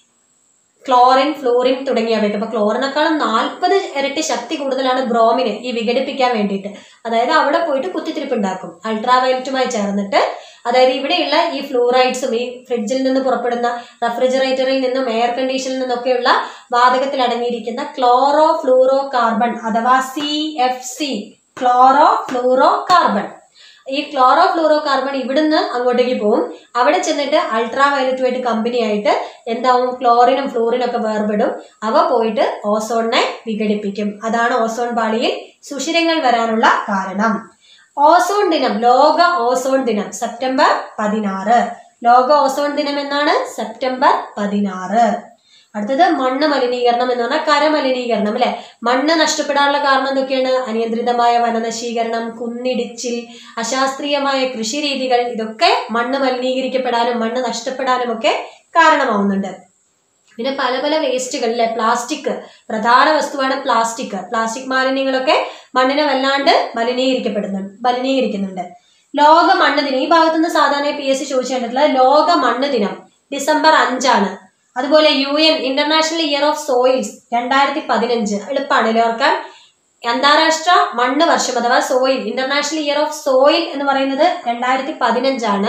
ക്ലോറിൻ ഫ്ലോറിൻ തുടങ്ങിയവയൊക്കെ അപ്പൊ ക്ലോറിനേക്കാളും നാൽപ്പത് ഇരട്ടി ശക്തി കൂടുതലാണ് ബ്രോമിന് ഈ വിഘടിപ്പിക്കാൻ വേണ്ടിയിട്ട് അതായത് അവിടെ പോയിട്ട് കുത്തിത്തിരിപ്പ് ഉണ്ടാക്കും അൾട്രാ വയലറ്റുമായി ചേർന്നിട്ട് അതായത് ഇവിടെയുള്ള ഈ ഫ്ലൂറൈഡ്സും ഈ ഫ്രിഡ്ജിൽ നിന്ന് പുറപ്പെടുന്ന റെഫ്രിജറേറ്ററിൽ നിന്നും എയർ കണ്ടീഷനിൽ നിന്നൊക്കെയുള്ള വാതകത്തിൽ അടങ്ങിയിരിക്കുന്ന ക്ലോറോ ഫ്ലൂറോ കാർബൺ അഥവാ C F C chlorofluorocarbon ഈ ക്ലോറോ ഫ്ലൂറോ കാർബൺ ഇവിടുന്ന് അങ്ങോട്ടേക്ക് പോകും അവിടെ ചെന്നിട്ട് അൾട്രാ വയലറ്റുമായിട്ട് കമ്പനി ആയിട്ട് എന്താവും ക്ലോറിനും ഫ്ലൂറിനും ഒക്കെ വേർപെടും അവ പോയിട്ട് ഓസോണിനെ വിഘടിപ്പിക്കും അതാണ് ഓസോൺ പാളിയിൽ സുഷിരങ്ങൾ വരാനുള്ള കാരണം ഓസോൺ ദിനം ലോക ഓസോൺ ദിനം സെപ്റ്റംബർ പതിനാറ് ലോക ഓസോൺ ദിനം എന്നാണ് സെപ്റ്റംബർ പതിനാറ് അടുത്തത് മണ്ണ് മലിനീകരണം എന്ന് പറഞ്ഞാൽ കരമലിനീകരണം അല്ലെ മണ്ണ് നഷ്ടപ്പെടാനുള്ള കാരണം എന്തൊക്കെയാണ് അനിയന്ത്രിതമായ വനനശീകരണം കുന്നിടിച്ചിൽ അശാസ്ത്രീയമായ കൃഷി രീതികൾ ഇതൊക്കെ മണ്ണ് മലിനീകരിക്കപ്പെടാനും മണ്ണ് നഷ്ടപ്പെടാനും ഒക്കെ കാരണമാവുന്നുണ്ട് പിന്നെ പല പല വേസ്റ്റുകളിലെ പ്ലാസ്റ്റിക് പ്രധാന വസ്തുവാണ് പ്ലാസ്റ്റിക് പ്ലാസ്റ്റിക് മാലിന്യങ്ങളൊക്കെ മണ്ണിനെ വല്ലാണ്ട് മലിനീകരിക്കപ്പെടുന്നു മലിനീകരിക്കുന്നുണ്ട് ലോക മണ്ണ് ദിനം ഈ ഭാഗത്തുനിന്ന് സാധാരണ പി എസ് സി ചോദിച്ചു കണ്ടിട്ടുള്ളത് ലോക മണ്ണ് ദിനം ഡിസംബർ അഞ്ചാണ് അതുപോലെ U N international year of soils രണ്ടായിരത്തി പതിനഞ്ച് എളുപ്പമാണ് ഓർക്കാൻ അന്താരാഷ്ട്ര മണ്ണ് വർഷം അഥവാ soil international year of soil എന്ന് പറയുന്നത് രണ്ടായിരത്തി പതിനഞ്ചാണ്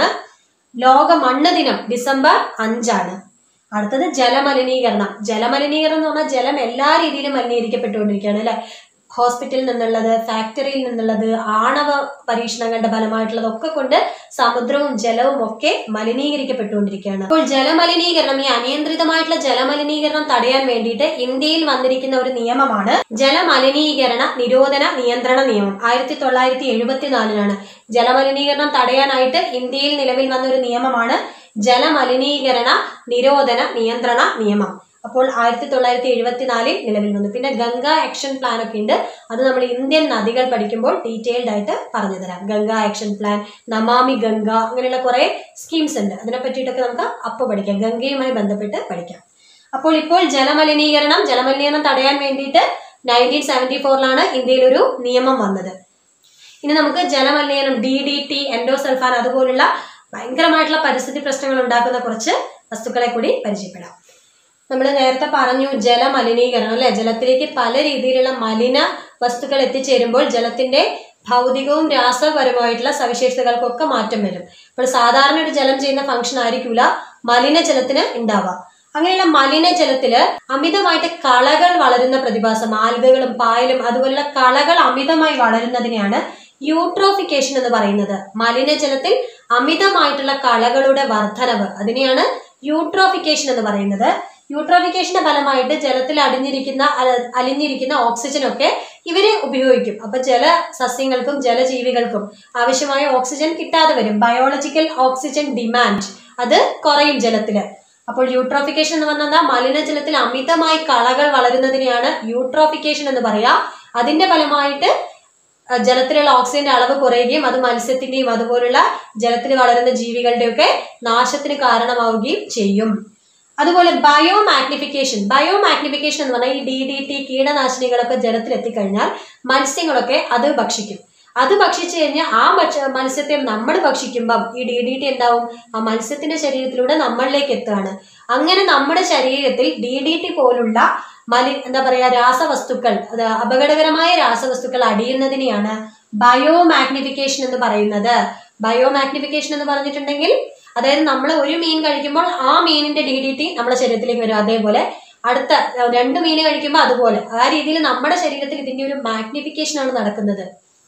ലോക മണ്ണ് ദിനം ഡിസംബർ അഞ്ചാണ് അടുത്തത് ജലമലിനീകരണം ജലമലിനീകരണം എന്ന് പറഞ്ഞാൽ ജലം എല്ലാ രീതിയിലും മലിനീകരിക്കപ്പെട്ടുകൊണ്ടിരിക്കുകയാണ് അല്ലെ ഹോസ്പിറ്റലിൽ നിന്നുള്ളത് ഫാക്ടറിയിൽ നിന്നുള്ളത് ആണവ പരീക്ഷണങ്ങളുടെ ഫലമായിട്ടുള്ളതൊക്കെ കൊണ്ട് സമുദ്രവും ജലവും ഒക്കെ മലിനീകരിക്കപ്പെട്ടുകൊണ്ടിരിക്കുകയാണ് അപ്പോൾ ജലമലിനീകരണം ഈ അനിയന്ത്രിതമായിട്ടുള്ള ജലമലിനീകരണം തടയാൻ വേണ്ടിയിട്ട് ഇന്ത്യയിൽ വന്നിരിക്കുന്ന ഒരു നിയമമാണ് ജലമലിനീകരണ നിരോധന നിയന്ത്രണ നിയമം ആയിരത്തി തൊള്ളായിരത്തി എഴുപത്തിനാലിനാണ് ജലമലിനീകരണം തടയാനായിട്ട് ഇന്ത്യയിൽ നിലവിൽ വന്ന ഒരു നിയമമാണ് ജലമലിനീകരണ നിരോധന നിയന്ത്രണ നിയമം അപ്പോൾ ആയിരത്തി തൊള്ളായിരത്തി എഴുപത്തിനാലിൽ നിലവിൽ വന്നു പിന്നെ ഗംഗ ആക്ഷൻ പ്ലാൻ ഒക്കെ ഉണ്ട് അത് നമ്മൾ ഇന്ത്യൻ നദികൾ പഠിക്കുമ്പോൾ ഡീറ്റെയിൽഡ് ആയിട്ട് പറഞ്ഞു തരാം ഗംഗ ആക്ഷൻ പ്ലാൻ നമാമി ഗംഗ അങ്ങനെയുള്ള കുറെ സ്കീംസ് ഉണ്ട് അതിനെ പറ്റിയിട്ടൊക്കെ നമുക്ക് അപ്പോൾ പഠിക്കാം ഗംഗയുമായി ബന്ധപ്പെട്ട് പഠിക്കാം അപ്പോൾ ഇപ്പോൾ ജലമലിനീകരണം ജലമലിനീകരണം തടയാൻ വേണ്ടിയിട്ട് നയൻറ്റീൻ സെവൻറ്റി ഫോറിലാണ് ഇന്ത്യയിൽ ഒരു നിയമം വന്നത് ഇനി നമുക്ക് ജലമലിനീകരണം ഡി ഡി ടി എൻഡോസൾഫാൻ അതുപോലുള്ള ഭയങ്കരമായിട്ടുള്ള പരിസ്ഥിതി പ്രശ്നങ്ങൾ ഉണ്ടാക്കുന്ന കുറച്ച് വസ്തുക്കളെ കൂടി പരിചയപ്പെടാം നമ്മൾ നേരത്തെ പറഞ്ഞു ജലമലിനീകരണം അല്ലെ ജലത്തിലേക്ക് പല രീതിയിലുള്ള മലിന വസ്തുക്കൾ എത്തിച്ചേരുമ്പോൾ ജലത്തിന്റെ ഭൗതികവും രാസപരമായിട്ടുള്ള സവിശേഷതകൾക്കൊക്കെ മാറ്റം വരും ഇപ്പോൾ സാധാരണ ഒരു ജലം ചെയ്യുന്ന ഫംഗ്ഷൻ ആയിരിക്കില്ല മലിനജലത്തിന് ഉണ്ടാവുക അങ്ങനെയുള്ള മലിനജലത്തില് അമിതമായിട്ട് കളകൾ വളരുന്ന പ്രതിഭാസം ആൽഗകളും പായലും അതുപോലുള്ള കളകൾ അമിതമായി വളരുന്നതിനെയാണ് യൂട്രോഫിക്കേഷൻ എന്ന് പറയുന്നത് മലിനജലത്തിൽ അമിതമായിട്ടുള്ള കളകളുടെ വർധനവ് അതിനെയാണ് യൂട്രോഫിക്കേഷൻ എന്ന് പറയുന്നത് യൂട്രോഫിക്കേഷന്റെ ഫലമായിട്ട് ജലത്തിൽ അടിഞ്ഞിരിക്കുന്ന അല- അലിഞ്ഞിരിക്കുന്ന ഓക്സിജൻ ഒക്കെ ഇവര് ഉപയോഗിക്കും അപ്പൊ ജല സസ്യങ്ങൾക്കും ജലജീവികൾക്കും ആവശ്യമായ ഓക്സിജൻ കിട്ടാതെ വരും ബയോളജിക്കൽ ഓക്സിജൻ ഡിമാൻഡ് അത് കുറയും ജലത്തില് അപ്പോൾ യൂട്രോഫിക്കേഷൻ എന്ന് പറഞ്ഞാൽ മലിനജലത്തിൽ അമിതമായി കളകൾ വളരുന്നതിനെയാണ് യൂട്രോഫിക്കേഷൻ എന്ന് പറയാ അതിന്റെ ഫലമായിട്ട് അഹ് ജലത്തിലുള്ള ഓക്സിജന്റെ അളവ് കുറയുകയും അത് മത്സ്യത്തിന്റെയും അതുപോലുള്ള ജലത്തിൽ വളരുന്ന ജീവികളുടെയൊക്കെ നാശത്തിന് കാരണമാവുകയും ചെയ്യും അതുപോലെ ബയോ മാഗ്നിഫിക്കേഷൻ ബയോ മാഗ്നിഫിക്കേഷൻ എന്ന് പറഞ്ഞാൽ ഈ ഡി ഡി ടി കീടനാശിനികളൊക്കെ ജലത്തിൽ എത്തിക്കഴിഞ്ഞാൽ മത്സ്യങ്ങളൊക്കെ അത് ഭക്ഷിക്കും അത് ഭക്ഷിച്ചു കഴിഞ്ഞാൽ ആ ഭക്ഷ മത്സ്യത്തെ നമ്മൾ ഭക്ഷിക്കുമ്പം ഈ ഡി ഡി ടി എന്താവും ആ മത്സ്യത്തിന്റെ ശരീരത്തിലൂടെ നമ്മളിലേക്ക് എത്തുകയാണ് അങ്ങനെ നമ്മുടെ ശരീരത്തിൽ ഡി ഡി ടി പോലുള്ള മലി എന്താ പറയാ രാസവസ്തുക്കൾ അത് അപകടകരമായ രാസവസ്തുക്കൾ അടിയുന്നതിനെയാണ് ബയോ മാഗ്നിഫിക്കേഷൻ എന്ന് പറയുന്നത് ബയോ മാഗ്നിഫിക്കേഷൻ എന്ന് പറഞ്ഞിട്ടുണ്ടെങ്കിൽ അതായത് നമ്മൾ ഒരു മീൻ കഴിക്കുമ്പോൾ ആ മീനിന്റെ ഡി ഡി ടി നമ്മുടെ ശരീരത്തിലേക്ക് വരും അതേപോലെ അടുത്ത അഹ് രണ്ട് മീൻ കഴിക്കുമ്പോൾ അതുപോലെ ആ രീതിയിൽ നമ്മുടെ ശരീരത്തിൽ ഇതിന്റെ ഒരു മാഗ്നിഫിക്കേഷൻ ആണ് നടക്കുന്നത്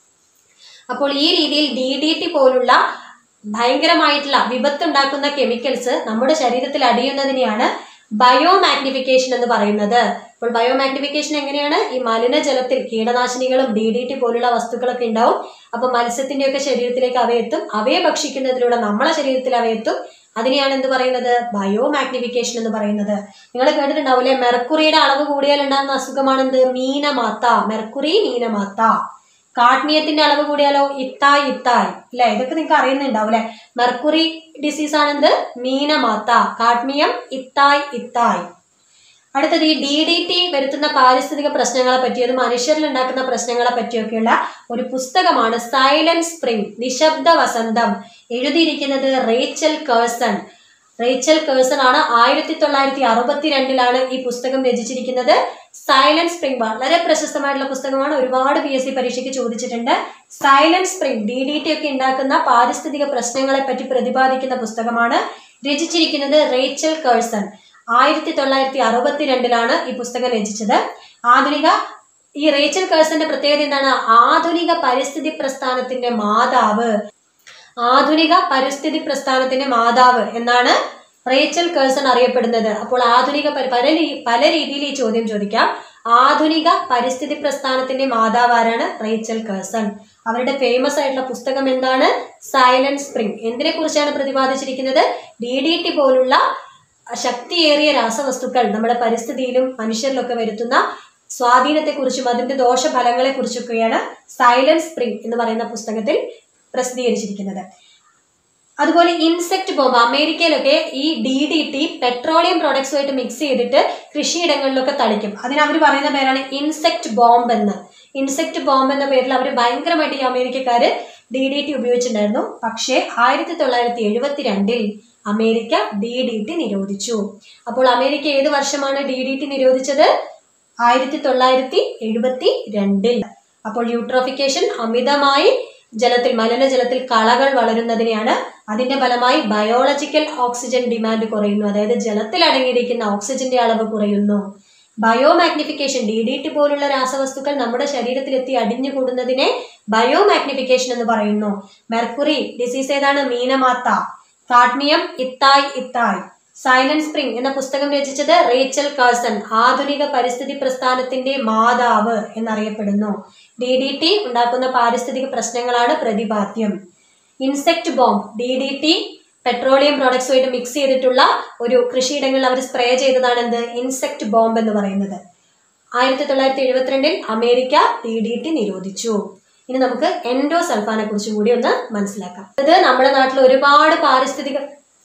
അപ്പോൾ ഈ രീതിയിൽ ഡി ഡി ടി പോലുള്ള ഭയങ്കരമായിട്ടുള്ള വിപത്തുണ്ടാക്കുന്ന കെമിക്കൽസ് നമ്മുടെ ശരീരത്തിൽ അടിയുന്നതിനെയാണ് ബയോ മാഗ്നിഫിക്കേഷൻ എന്ന് പറയുന്നത് അപ്പോൾ ബയോ മാഗ്നിഫിക്കേഷൻ എങ്ങനെയാണ് ഈ മലിനജലത്തിൽ കീടനാശിനികളും ഡി ഡി ടി പോലുള്ള വസ്തുക്കളൊക്കെ ഉണ്ടാവും അപ്പൊ മത്സ്യത്തിന്റെയൊക്കെ ശരീരത്തിലേക്ക് അവയെത്തും അവയെ ഭക്ഷിക്കുന്നതിലൂടെ നമ്മളെ ശരീരത്തിൽ അവയെത്തും അതിനെയാണ് എന്ത് പറയുന്നത് ബയോ മാഗ്നിഫിക്കേഷൻ എന്ന് പറയുന്നത് നിങ്ങൾ കേട്ടിട്ടുണ്ടാവില്ലേ മെർക്കുറിയുടെ അളവ് കൂടിയാൽ ഉണ്ടാകുന്ന അസുഖമാണ് എന്ത് മീനമാത്ത മെർക്കുറി മീനമാത്ത കാഠ്മിയത്തിന്റെ അളവ് കൂടിയാലോ ഇത്തായ് ഇത്തായ് അല്ലെ ഇതൊക്കെ നിങ്ങൾക്ക് അറിയുന്നുണ്ടാവും അല്ലെ മെർക്കുറി ഡിസീസ് ആണെന്ത് മീനമാത്ത കാഠ്മിയം ഇത്തായ് ഇത്തായ് അടുത്തത് ഈ ഡി ഡി ടി വരുത്തുന്ന പാരിസ്ഥിതിക പ്രശ്നങ്ങളെ പറ്റി അത് മനുഷ്യരിൽ ഉണ്ടാക്കുന്ന പ്രശ്നങ്ങളെ പറ്റിയൊക്കെയുള്ള ഒരു പുസ്തകമാണ് സൈലന്റ് സ്പ്രിംഗ് നിശബ്ദ വസന്തം എഴുതിയിരിക്കുന്നത് റേച്ചൽ കേഴ്സൺ റേച്ചൽ കേഴ്സൺ ആണ് ആയിരത്തി തൊള്ളായിരത്തി അറുപത്തിരണ്ടിലാണ് ഈ പുസ്തകം രചിച്ചിരിക്കുന്നത് സൈലന്റ് സ്പ്രിംഗ് വളരെ പ്രശസ്തമായിട്ടുള്ള പുസ്തകമാണ് ഒരുപാട് പി എസ് സി പരീക്ഷയ്ക്ക് ചോദിച്ചിട്ടുണ്ട് silent spring D D T ഒക്കെ ഉണ്ടാക്കുന്ന പാരിസ്ഥിതിക പ്രശ്നങ്ങളെ പറ്റി പ്രതിപാദിക്കുന്ന പുസ്തകമാണ് രചിച്ചിരിക്കുന്നത് റേച്ചൽ കേഴ്സൺ ആയിരത്തി തൊള്ളായിരത്തി അറുപത്തിരണ്ടിലാണ് ഈ പുസ്തകം രചിച്ചത് ആധുനിക ഈ റേച്ചൽ കേഴ്സന്റെ പ്രത്യേകത എന്താണ് ആധുനിക പരിസ്ഥിതി പ്രസ്ഥാനത്തിന്റെ മാതാവ് ആധുനിക പരിസ്ഥിതി പ്രസ്ഥാനത്തിന്റെ മാതാവ് എന്നാണ് റേച്ചൽ കേഴ്സൺ അറിയപ്പെടുന്നത് അപ്പോൾ ആധുനിക പരി- പല രീ- പല രീതിയിൽ ഈ ചോദ്യം ചോദിക്കാം ആധുനിക പരിസ്ഥിതി പ്രസ്ഥാനത്തിന്റെ മാതാവ് ആരാണ് റേച്ചൽ കേഴ്സൺ അവരുടെ ഫേമസ് ആയിട്ടുള്ള പുസ്തകം എന്താണ് സൈലന്റ് സ്പ്രിംഗ് എന്തിനെ കുറിച്ചാണ് പ്രതിപാദിച്ചിരിക്കുന്നത് ഡി ഡി ടി പോലുള്ള ശക്തിയേറിയ രാസവസ്തുക്കൾ നമ്മുടെ പരിസ്ഥിതിയിലും മനുഷ്യരിലൊക്കെ വരുത്തുന്ന സ്വാധീനത്തെക്കുറിച്ചും അതിന്റെ ദോഷഫലങ്ങളെക്കുറിച്ചൊക്കെയാണ് സൈലന്റ് സ്പ്രിംഗ് എന്ന് പറയുന്ന പുസ്തകത്തിൽ പ്രസിദ്ധീകരിച്ചിരിക്കുന്നത് അതുപോലെ ഇൻസെക്ട് ബോംബ് അമേരിക്കയിലൊക്കെ ഈ ഡി ഡി ടി പെട്രോളിയം പ്രോഡക്ട്സുമായിട്ട് മിക്സ് ചെയ്തിട്ട് കൃഷിയിടങ്ങളിലൊക്കെ തളിക്കും അതിന് അവർ പറയുന്ന പേരാണ് ഇൻസെക്ട് ബോംബ് എന്ന് ഇൻസെക്ട് ബോംബ് എന്ന പേരിൽ അവർ ഭയങ്കരമായിട്ട് ഈ അമേരിക്കക്കാര് ഡി ഡി ടി ഉപയോഗിച്ചിട്ടുണ്ടായിരുന്നു പക്ഷേ ആയിരത്തി തൊള്ളായിരത്തി എഴുപത്തി രണ്ടിൽ അമേരിക്ക ഡി ഡി ടി നിരോധിച്ചു അപ്പോൾ അമേരിക്ക ഏത് വർഷമാണ് ഡി ഡി ടി നിരോധിച്ചത് ആയിരത്തി തൊള്ളായിരത്തി എഴുപത്തി രണ്ടിൽ അപ്പോൾ യൂട്രോഫിക്കേഷൻ അമിതമായി ജലത്തിൽ മലിനജലത്തിൽ കളകൾ വളരുന്നതിനെയാണ് അതിന്റെ ഫലമായി ബയോളജിക്കൽ ഓക്സിജൻ ഡിമാൻഡ് കുറയുന്നു അതായത് ജലത്തിൽ അടങ്ങിയിരിക്കുന്ന ഓക്സിജന്റെ അളവ് കുറയുന്നു biomagnification D D T പോലുള്ള രാസവസ്തുക്കൾ നമ്മുടെ ശരീരത്തിലെത്തി അടിഞ്ഞുകൂടുന്നതിനെ ബയോ മാഗ്നിഫിക്കേഷൻ എന്ന് പറയുന്നു മെർക്കുറി ഡിസീസ് ഏതാണ് Minamata cadmium itai itai silent spring എന്ന പുസ്തകം രചിച്ചത് റേച്ചൽ കാഴ്സൺ ആധുനിക പരിസ്ഥിതി പ്രസ്ഥാനത്തിന്റെ മാതാവ് എന്നറിയപ്പെടുന്നു ഡി ഡി ടി ഉണ്ടാക്കുന്ന പാരിസ്ഥിതിക പ്രശ്നങ്ങളാണ് പ്രതിപാദ്യം insect bomb D D T petroleum പ്രോഡക്ട്സുമായിട്ട് മിക്സ് ചെയ്തിട്ടുള്ള ഒരു കൃഷിയിടങ്ങളിൽ അവർ സ്പ്രേ ചെയ്തതാണ് എന്ത് ഇൻസെക്ട് ബോംബ് എന്ന് പറയുന്നത് ആയിരത്തി തൊള്ളായിരത്തി എഴുപത്തിരണ്ടിൽ അമേരിക്ക ഡി ഡി ടി നിരോധിച്ചു ഇനി നമുക്ക് എൻഡോ സൾഫാനെ കുറിച്ചും കൂടി ഒന്ന് മനസ്സിലാക്കാം ഇത് നമ്മുടെ നാട്ടിൽ ഒരുപാട് പാരിസ്ഥിതിക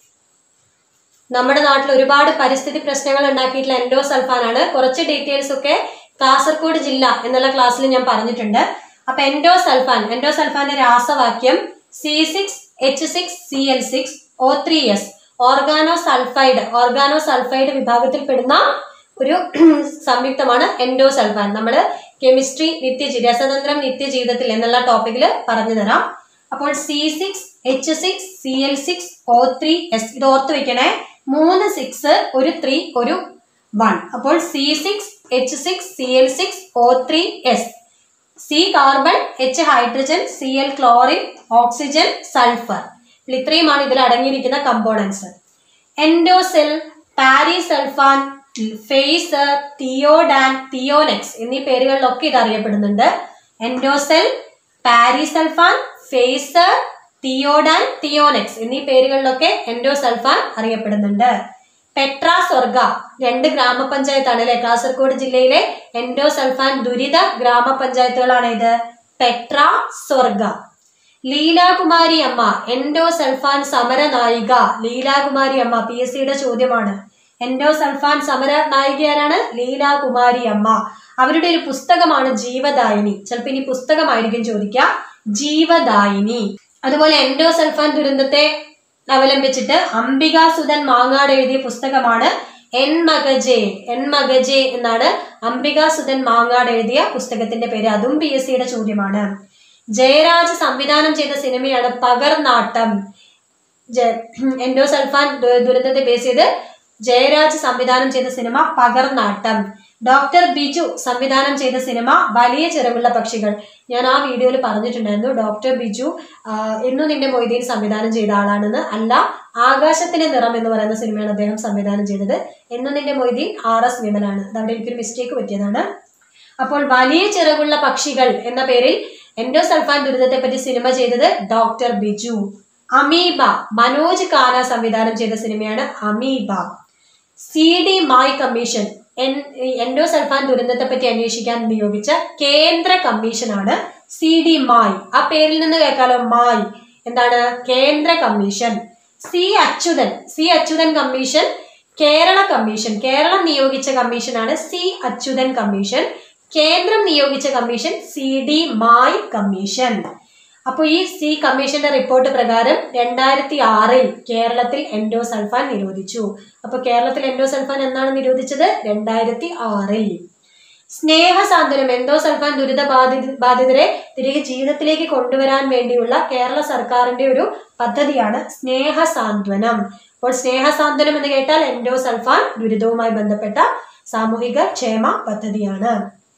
നമ്മുടെ നാട്ടിൽ ഒരുപാട് പരിസ്ഥിതി പ്രശ്നങ്ങൾ ഉണ്ടാക്കിയിട്ടുള്ള എൻഡോ സൾഫാനാണ് കുറച്ച് ഡീറ്റെയിൽസ് ഒക്കെ കാസർഗോഡ് ജില്ല എന്നുള്ള ക്ലാസ്സിൽ ഞാൻ പറഞ്ഞിട്ടുണ്ട് അപ്പൊ എൻഡോ സൾഫാൻ എൻഡോ സൾഫാന്റെ രാസവാക്യം C six H six C L six O three S organosulphide organosulphide വിഭാഗത്തിൽപ്പെടുന്ന ഒരു സംയുക്തമാണ് എൻഡോ സൾഫാൻ നമ്മൾ കെമിസ്ട്രി നിത്യജീ രസതന്ത്രം നിത്യജീവിതത്തിൽ എന്നുള്ള ടോപ്പിക്കിൽ പറഞ്ഞു തരാം അപ്പോൾ C six H six C L six O three S ഇത് ഓർത്ത് വെക്കണേ മൂന്ന് സിക്സ് ഒരു ത്രീ ഒരു വൺ അപ്പോൾ C six H six C L six O three S C carbon H hydrogen C L chlorine oxygen sulphur ഇതിൽ ഇത്രയുമാണ് ഇതിൽ അടങ്ങിയിരിക്കുന്ന കമ്പോണൻസ് എൻഡോസെൽ പാരിസൾഫാൻ ഫേസ് തിയോഡാൻ തിയോനെക്സ് എന്നീ പേരുകളിലൊക്കെ ഇത് അറിയപ്പെടുന്നുണ്ട് എൻഡോസെൽ പാരിസൾഫാൻ ഫേസ് തിയോഡാൻ തിയോനെക്സ് എന്നീ പേരുകളിലൊക്കെ എൻഡോസൾഫാൻ അറിയപ്പെടുന്നുണ്ട് പെട്രാ സ്വർഗ രണ്ട് ഗ്രാമപഞ്ചായത്താണ് അല്ലെ കാസർഗോഡ് ജില്ലയിലെ എൻഡോസൾഫാൻ ദുരിത ഗ്രാമപഞ്ചായത്തുകളാണ് ഇത് പെട്രാ സ്വർഗ ലീലാകുമാരി അമ്മ എൻഡോസൾഫാൻ സമര നായിക ലീലാകുമാരി അമ്മ പി എസ് സിയുടെ ചോദ്യമാണ് എൻഡോസൾഫാൻ സമര നായികയാരാണ് ലീലാകുമാരി അമ്മ അവരുടെ ഒരു പുസ്തകമാണ് ജീവദായിനി ചിലപ്പോൾ ഇനി പുസ്തകമായിരിക്കും ചോദിക്കുക ജീവദായിനി അതുപോലെ എൻഡോസൾഫാൻ ദുരന്തത്തെ അവലംബിച്ചിട്ട് അംബികാസുധൻ മാങ്ങാട് എഴുതിയ പുസ്തകമാണ് എൻ മഗജെ എൻ മഗജെ എന്നാണ് അംബികാസുധൻ മാങ്ങാട് എഴുതിയ പുസ്തകത്തിന്റെ പേര് അതും പി എസ് സിയുടെ ചോദ്യമാണ് ജയരാജ് സംവിധാനം ചെയ്ത സിനിമയാണ് പകർനാട്ടം ജ- എൻഡോസൾഫാൻ ദു- ദുരന്തത്തെ ബേസ് ചെയ്ത് ജയരാജ് സംവിധാനം ചെയ്ത സിനിമ പകർനാട്ടം ഡോക്ടർ ബിജു സംവിധാനം ചെയ്ത സിനിമ വലിയ ചിറകുള്ള പക്ഷികൾ ഞാൻ ആ വീഡിയോയിൽ പറഞ്ഞിട്ടുണ്ടായിരുന്നു ഡോക്ടർ ബിജു ആഹ്, എന്നു നിന്റെ മൊയ്തീൻ സംവിധാനം ചെയ്ത ആളാണെന്ന് അല്ല ആകാശത്തിന്റെ നിറം എന്ന് പറയുന്ന സിനിമയാണ് അദ്ദേഹം സംവിധാനം ചെയ്തത് എന്നു നിന്റെ മൊയ്തീൻ ആർ എസ് വിമലാണ് അത് അവിടെ എനിക്കൊരു മിസ്റ്റേക്ക് പറ്റിയതാണ് അപ്പോൾ വലിയ ചിറകുള്ള പക്ഷികൾ എന്ന പേരിൽ എൻഡോസൾഫാൻ ദുരിതത്തെ പറ്റി സിനിമ ചെയ്തത് ഡോക്ടർ ബിജു അമീബ മനോജ് കാന സംവിധാനം ചെയ്ത സിനിമയാണ് അമീബ സി ഡി മായി കമ്മീഷൻ എൻ എൻഡോസൾഫാൻ ദുരന്തത്തെ പറ്റി അന്വേഷിക്കാൻ നിയോഗിച്ച കേന്ദ്ര കമ്മീഷനാണ് സി ഡി മായി ആ പേരിൽ നിന്ന് കേൾക്കാലോ മായി എന്താണ് കേന്ദ്ര commission C Achuthan C Achuthan commission Kerala commission Keralam നിയോഗിച്ച കമ്മീഷനാണ് സി അച്യുതൻ കമ്മീഷൻ കേന്ദ്രം നിയോഗിച്ച കമ്മീഷൻ സി ഡി മായി കമ്മീഷൻ അപ്പോൾ ഈ സി കമ്മീഷന്റെ റിപ്പോർട്ട് പ്രകാരം രണ്ടായിരത്തി ആറിൽ കേരളത്തിൽ എൻഡോസൾഫാൻ നിരോധിച്ചു അപ്പോൾ കേരളത്തിൽ എൻഡോസൾഫാൻ എന്നാണ് നിരോധിച്ചത് രണ്ടായിരത്തി ആറിൽ സ്നേഹസാന്ത്വനം എൻഡോസൾഫാൻ ദുരിത ബാധിത ബാധിതരെ തിരികെ ജീവിതത്തിലേക്ക് കൊണ്ടുവരാൻ വേണ്ടിയുള്ള കേരള സർക്കാരിന്റെ ഒരു പദ്ധതിയാണ് സ്നേഹസാന്ത്വനം അപ്പോൾ സ്നേഹസാന്ത്വനം എന്ന് കേട്ടാൽ എൻഡോസൾഫാൻ ദുരിതവുമായി ബന്ധപ്പെട്ട സാമൂഹിക ക്ഷേമ പദ്ധതിയാണ്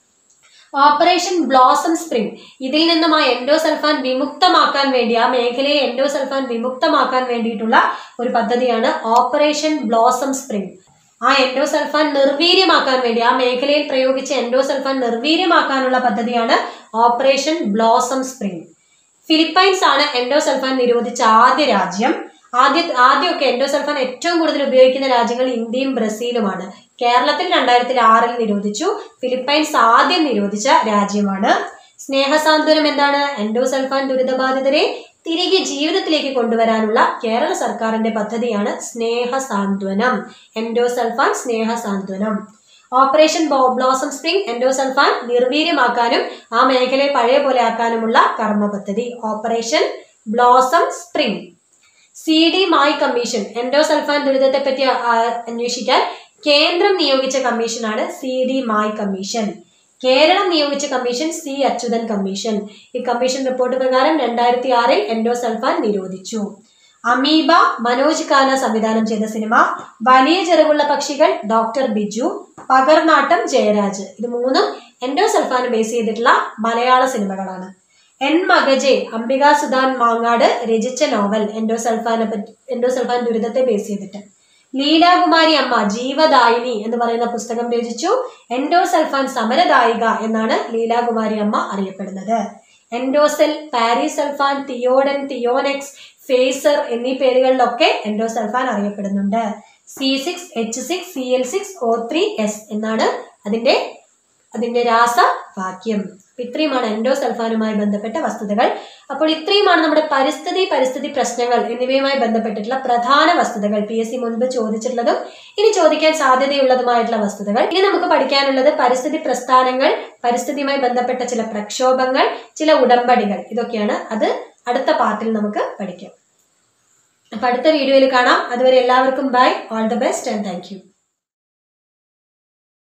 ഓപ്പറേഷൻ ബ്ലോസം സ്പ്രിംഗ് ഇതിൽ നിന്നും ആ എൻഡോസൾഫാൻ വിമുക്തമാക്കാൻ വേണ്ടി ആ മേഖലയെ എൻഡോസൾഫാൻ വിമുക്തമാക്കാൻ വേണ്ടിയിട്ടുള്ള ഒരു പദ്ധതിയാണ് ഓപ്പറേഷൻ ബ്ലോസം സ്പ്രിംഗ് ആ എൻഡോസൾഫാൻ നിർവീര്യമാക്കാൻ വേണ്ടി ആ മേഖലയിൽ പ്രയോഗിച്ച എൻഡോസൾഫാൻ നിർവീര്യമാക്കാനുള്ള പദ്ധതിയാണ് ഓപ്പറേഷൻ ബ്ലോസം സ്പ്രിംഗ് ഫിലിപ്പൈൻസ് ആണ് എൻഡോസൾഫാൻ നിരോധിച്ച ആദ്യ രാജ്യം ആദ്യ ആദ്യമൊക്കെ എൻഡോസൾഫാൻ ഏറ്റവും കൂടുതൽ ഉപയോഗിക്കുന്ന രാജ്യങ്ങൾ ഇന്ത്യയും ബ്രസീലുമാണ് കേരളത്തിൽ രണ്ടായിരത്തി ആറിൽ നിരോധിച്ചു ഫിലിപ്പൈൻസ് ആദ്യം നിരോധിച്ച രാജ്യമാണ് സ്നേഹസാന്ത്വനം എന്താണ് എൻഡോസൾഫാൻ ദുരിതബാധിതരെ തിരികെ ജീവിതത്തിലേക്ക് കൊണ്ടുവരാനുള്ള കേരള സർക്കാരിന്റെ പദ്ധതിയാണ് Snehasanthwanam endosulfan Snehasanthwanam operation blossom spring endosulfan നിർവീര്യമാക്കാനും ആ മേഖലയെ പഴയ പോലെ ആക്കാനുമുള്ള കർമ്മ പദ്ധതി operation blossom spring C D മായി കമ്മീഷൻ എൻഡോസൾഫാൻ ദുരിതത്തെ പറ്റി അന്വേഷിക്കാൻ കേന്ദ്രം നിയോഗിച്ച കമ്മീഷനാണ് സി ഡി മായി കമ്മീഷൻ കേരളം നിയോഗിച്ച കമ്മീഷൻ സി അച്യുതൻ കമ്മീഷൻ ഈ കമ്മീഷൻ റിപ്പോർട്ട് പ്രകാരം രണ്ടായിരത്തി ആറിൽ എൻഡോസൾഫാൻ നിരോധിച്ചു അമീബ മനോജ് ഖാന സംവിധാനം ചെയ്ത സിനിമ വലിയ ചെറുകുള്ള പക്ഷികൾ ഡോക്ടർ ബിജു പകർനാട്ടം ജയരാജ് ഇത് മൂന്നും എൻഡോസൾഫാൻ ബേസ് ചെയ്തിട്ടുള്ള മലയാള സിനിമകളാണ് എൻ മഗജെ അംബിക സുധാൻ മാങ്ങാട് രചിച്ച നോവൽ എൻഡോസൾഫാനെ പറ്റി എൻഡോസൾഫാൻ ദുരിതത്തെ ബേസ് ചെയ്തിട്ട് ലീലാകുമാരി അമ്മ ജീവദായിനി എന്ന് പറയുന്ന പുസ്തകം രചിച്ചു എൻഡോസൾഫാൻ സമരദായിക എന്നാണ് ലീലാകുമാരി അമ്മ അറിയപ്പെടുന്നത് എൻഡോസെൽ പാരിസൾഫാൻ തിയോഡൻ തിയോനെക്സ് ഫേസർ എന്നീ പേരുകളിലൊക്കെ എൻഡോസൾഫാൻ അറിയപ്പെടുന്നുണ്ട് C six H six C L six O three S എന്നാണ് അതിന്റെ അതിന്റെ രാസവാക്യം ഇത്രയുമാണ് എൻഡോസൾഫാനുമായി ബന്ധപ്പെട്ട വസ്തുതകൾ അപ്പോൾ ഇത്രയുമാണ് നമ്മുടെ പരിസ്ഥിതി പരിസ്ഥിതി പ്രശ്നങ്ങൾ എന്നിവയുമായി ബന്ധപ്പെട്ടിട്ടുള്ള പ്രധാന വസ്തുതകൾ പി എസ് സി മുൻപ് ചോദിച്ചിട്ടുള്ളതും ഇനി ചോദിക്കാൻ സാധ്യതയുള്ളതുമായിട്ടുള്ള വസ്തുതകൾ ഇനി നമുക്ക് പഠിക്കാനുള്ളത് പരിസ്ഥിതി പ്രസ്ഥാനങ്ങൾ പരിസ്ഥിതിയുമായി ബന്ധപ്പെട്ട ചില പ്രക്ഷോഭങ്ങൾ ചില ഉടമ്പടികൾ ഇതൊക്കെയാണ് അത് അടുത്ത പാർട്ടിൽ നമുക്ക് പഠിക്കാം അപ്പൊ അടുത്ത വീഡിയോയിൽ കാണാം അതുവരെ എല്ലാവർക്കും bye all the best and thank U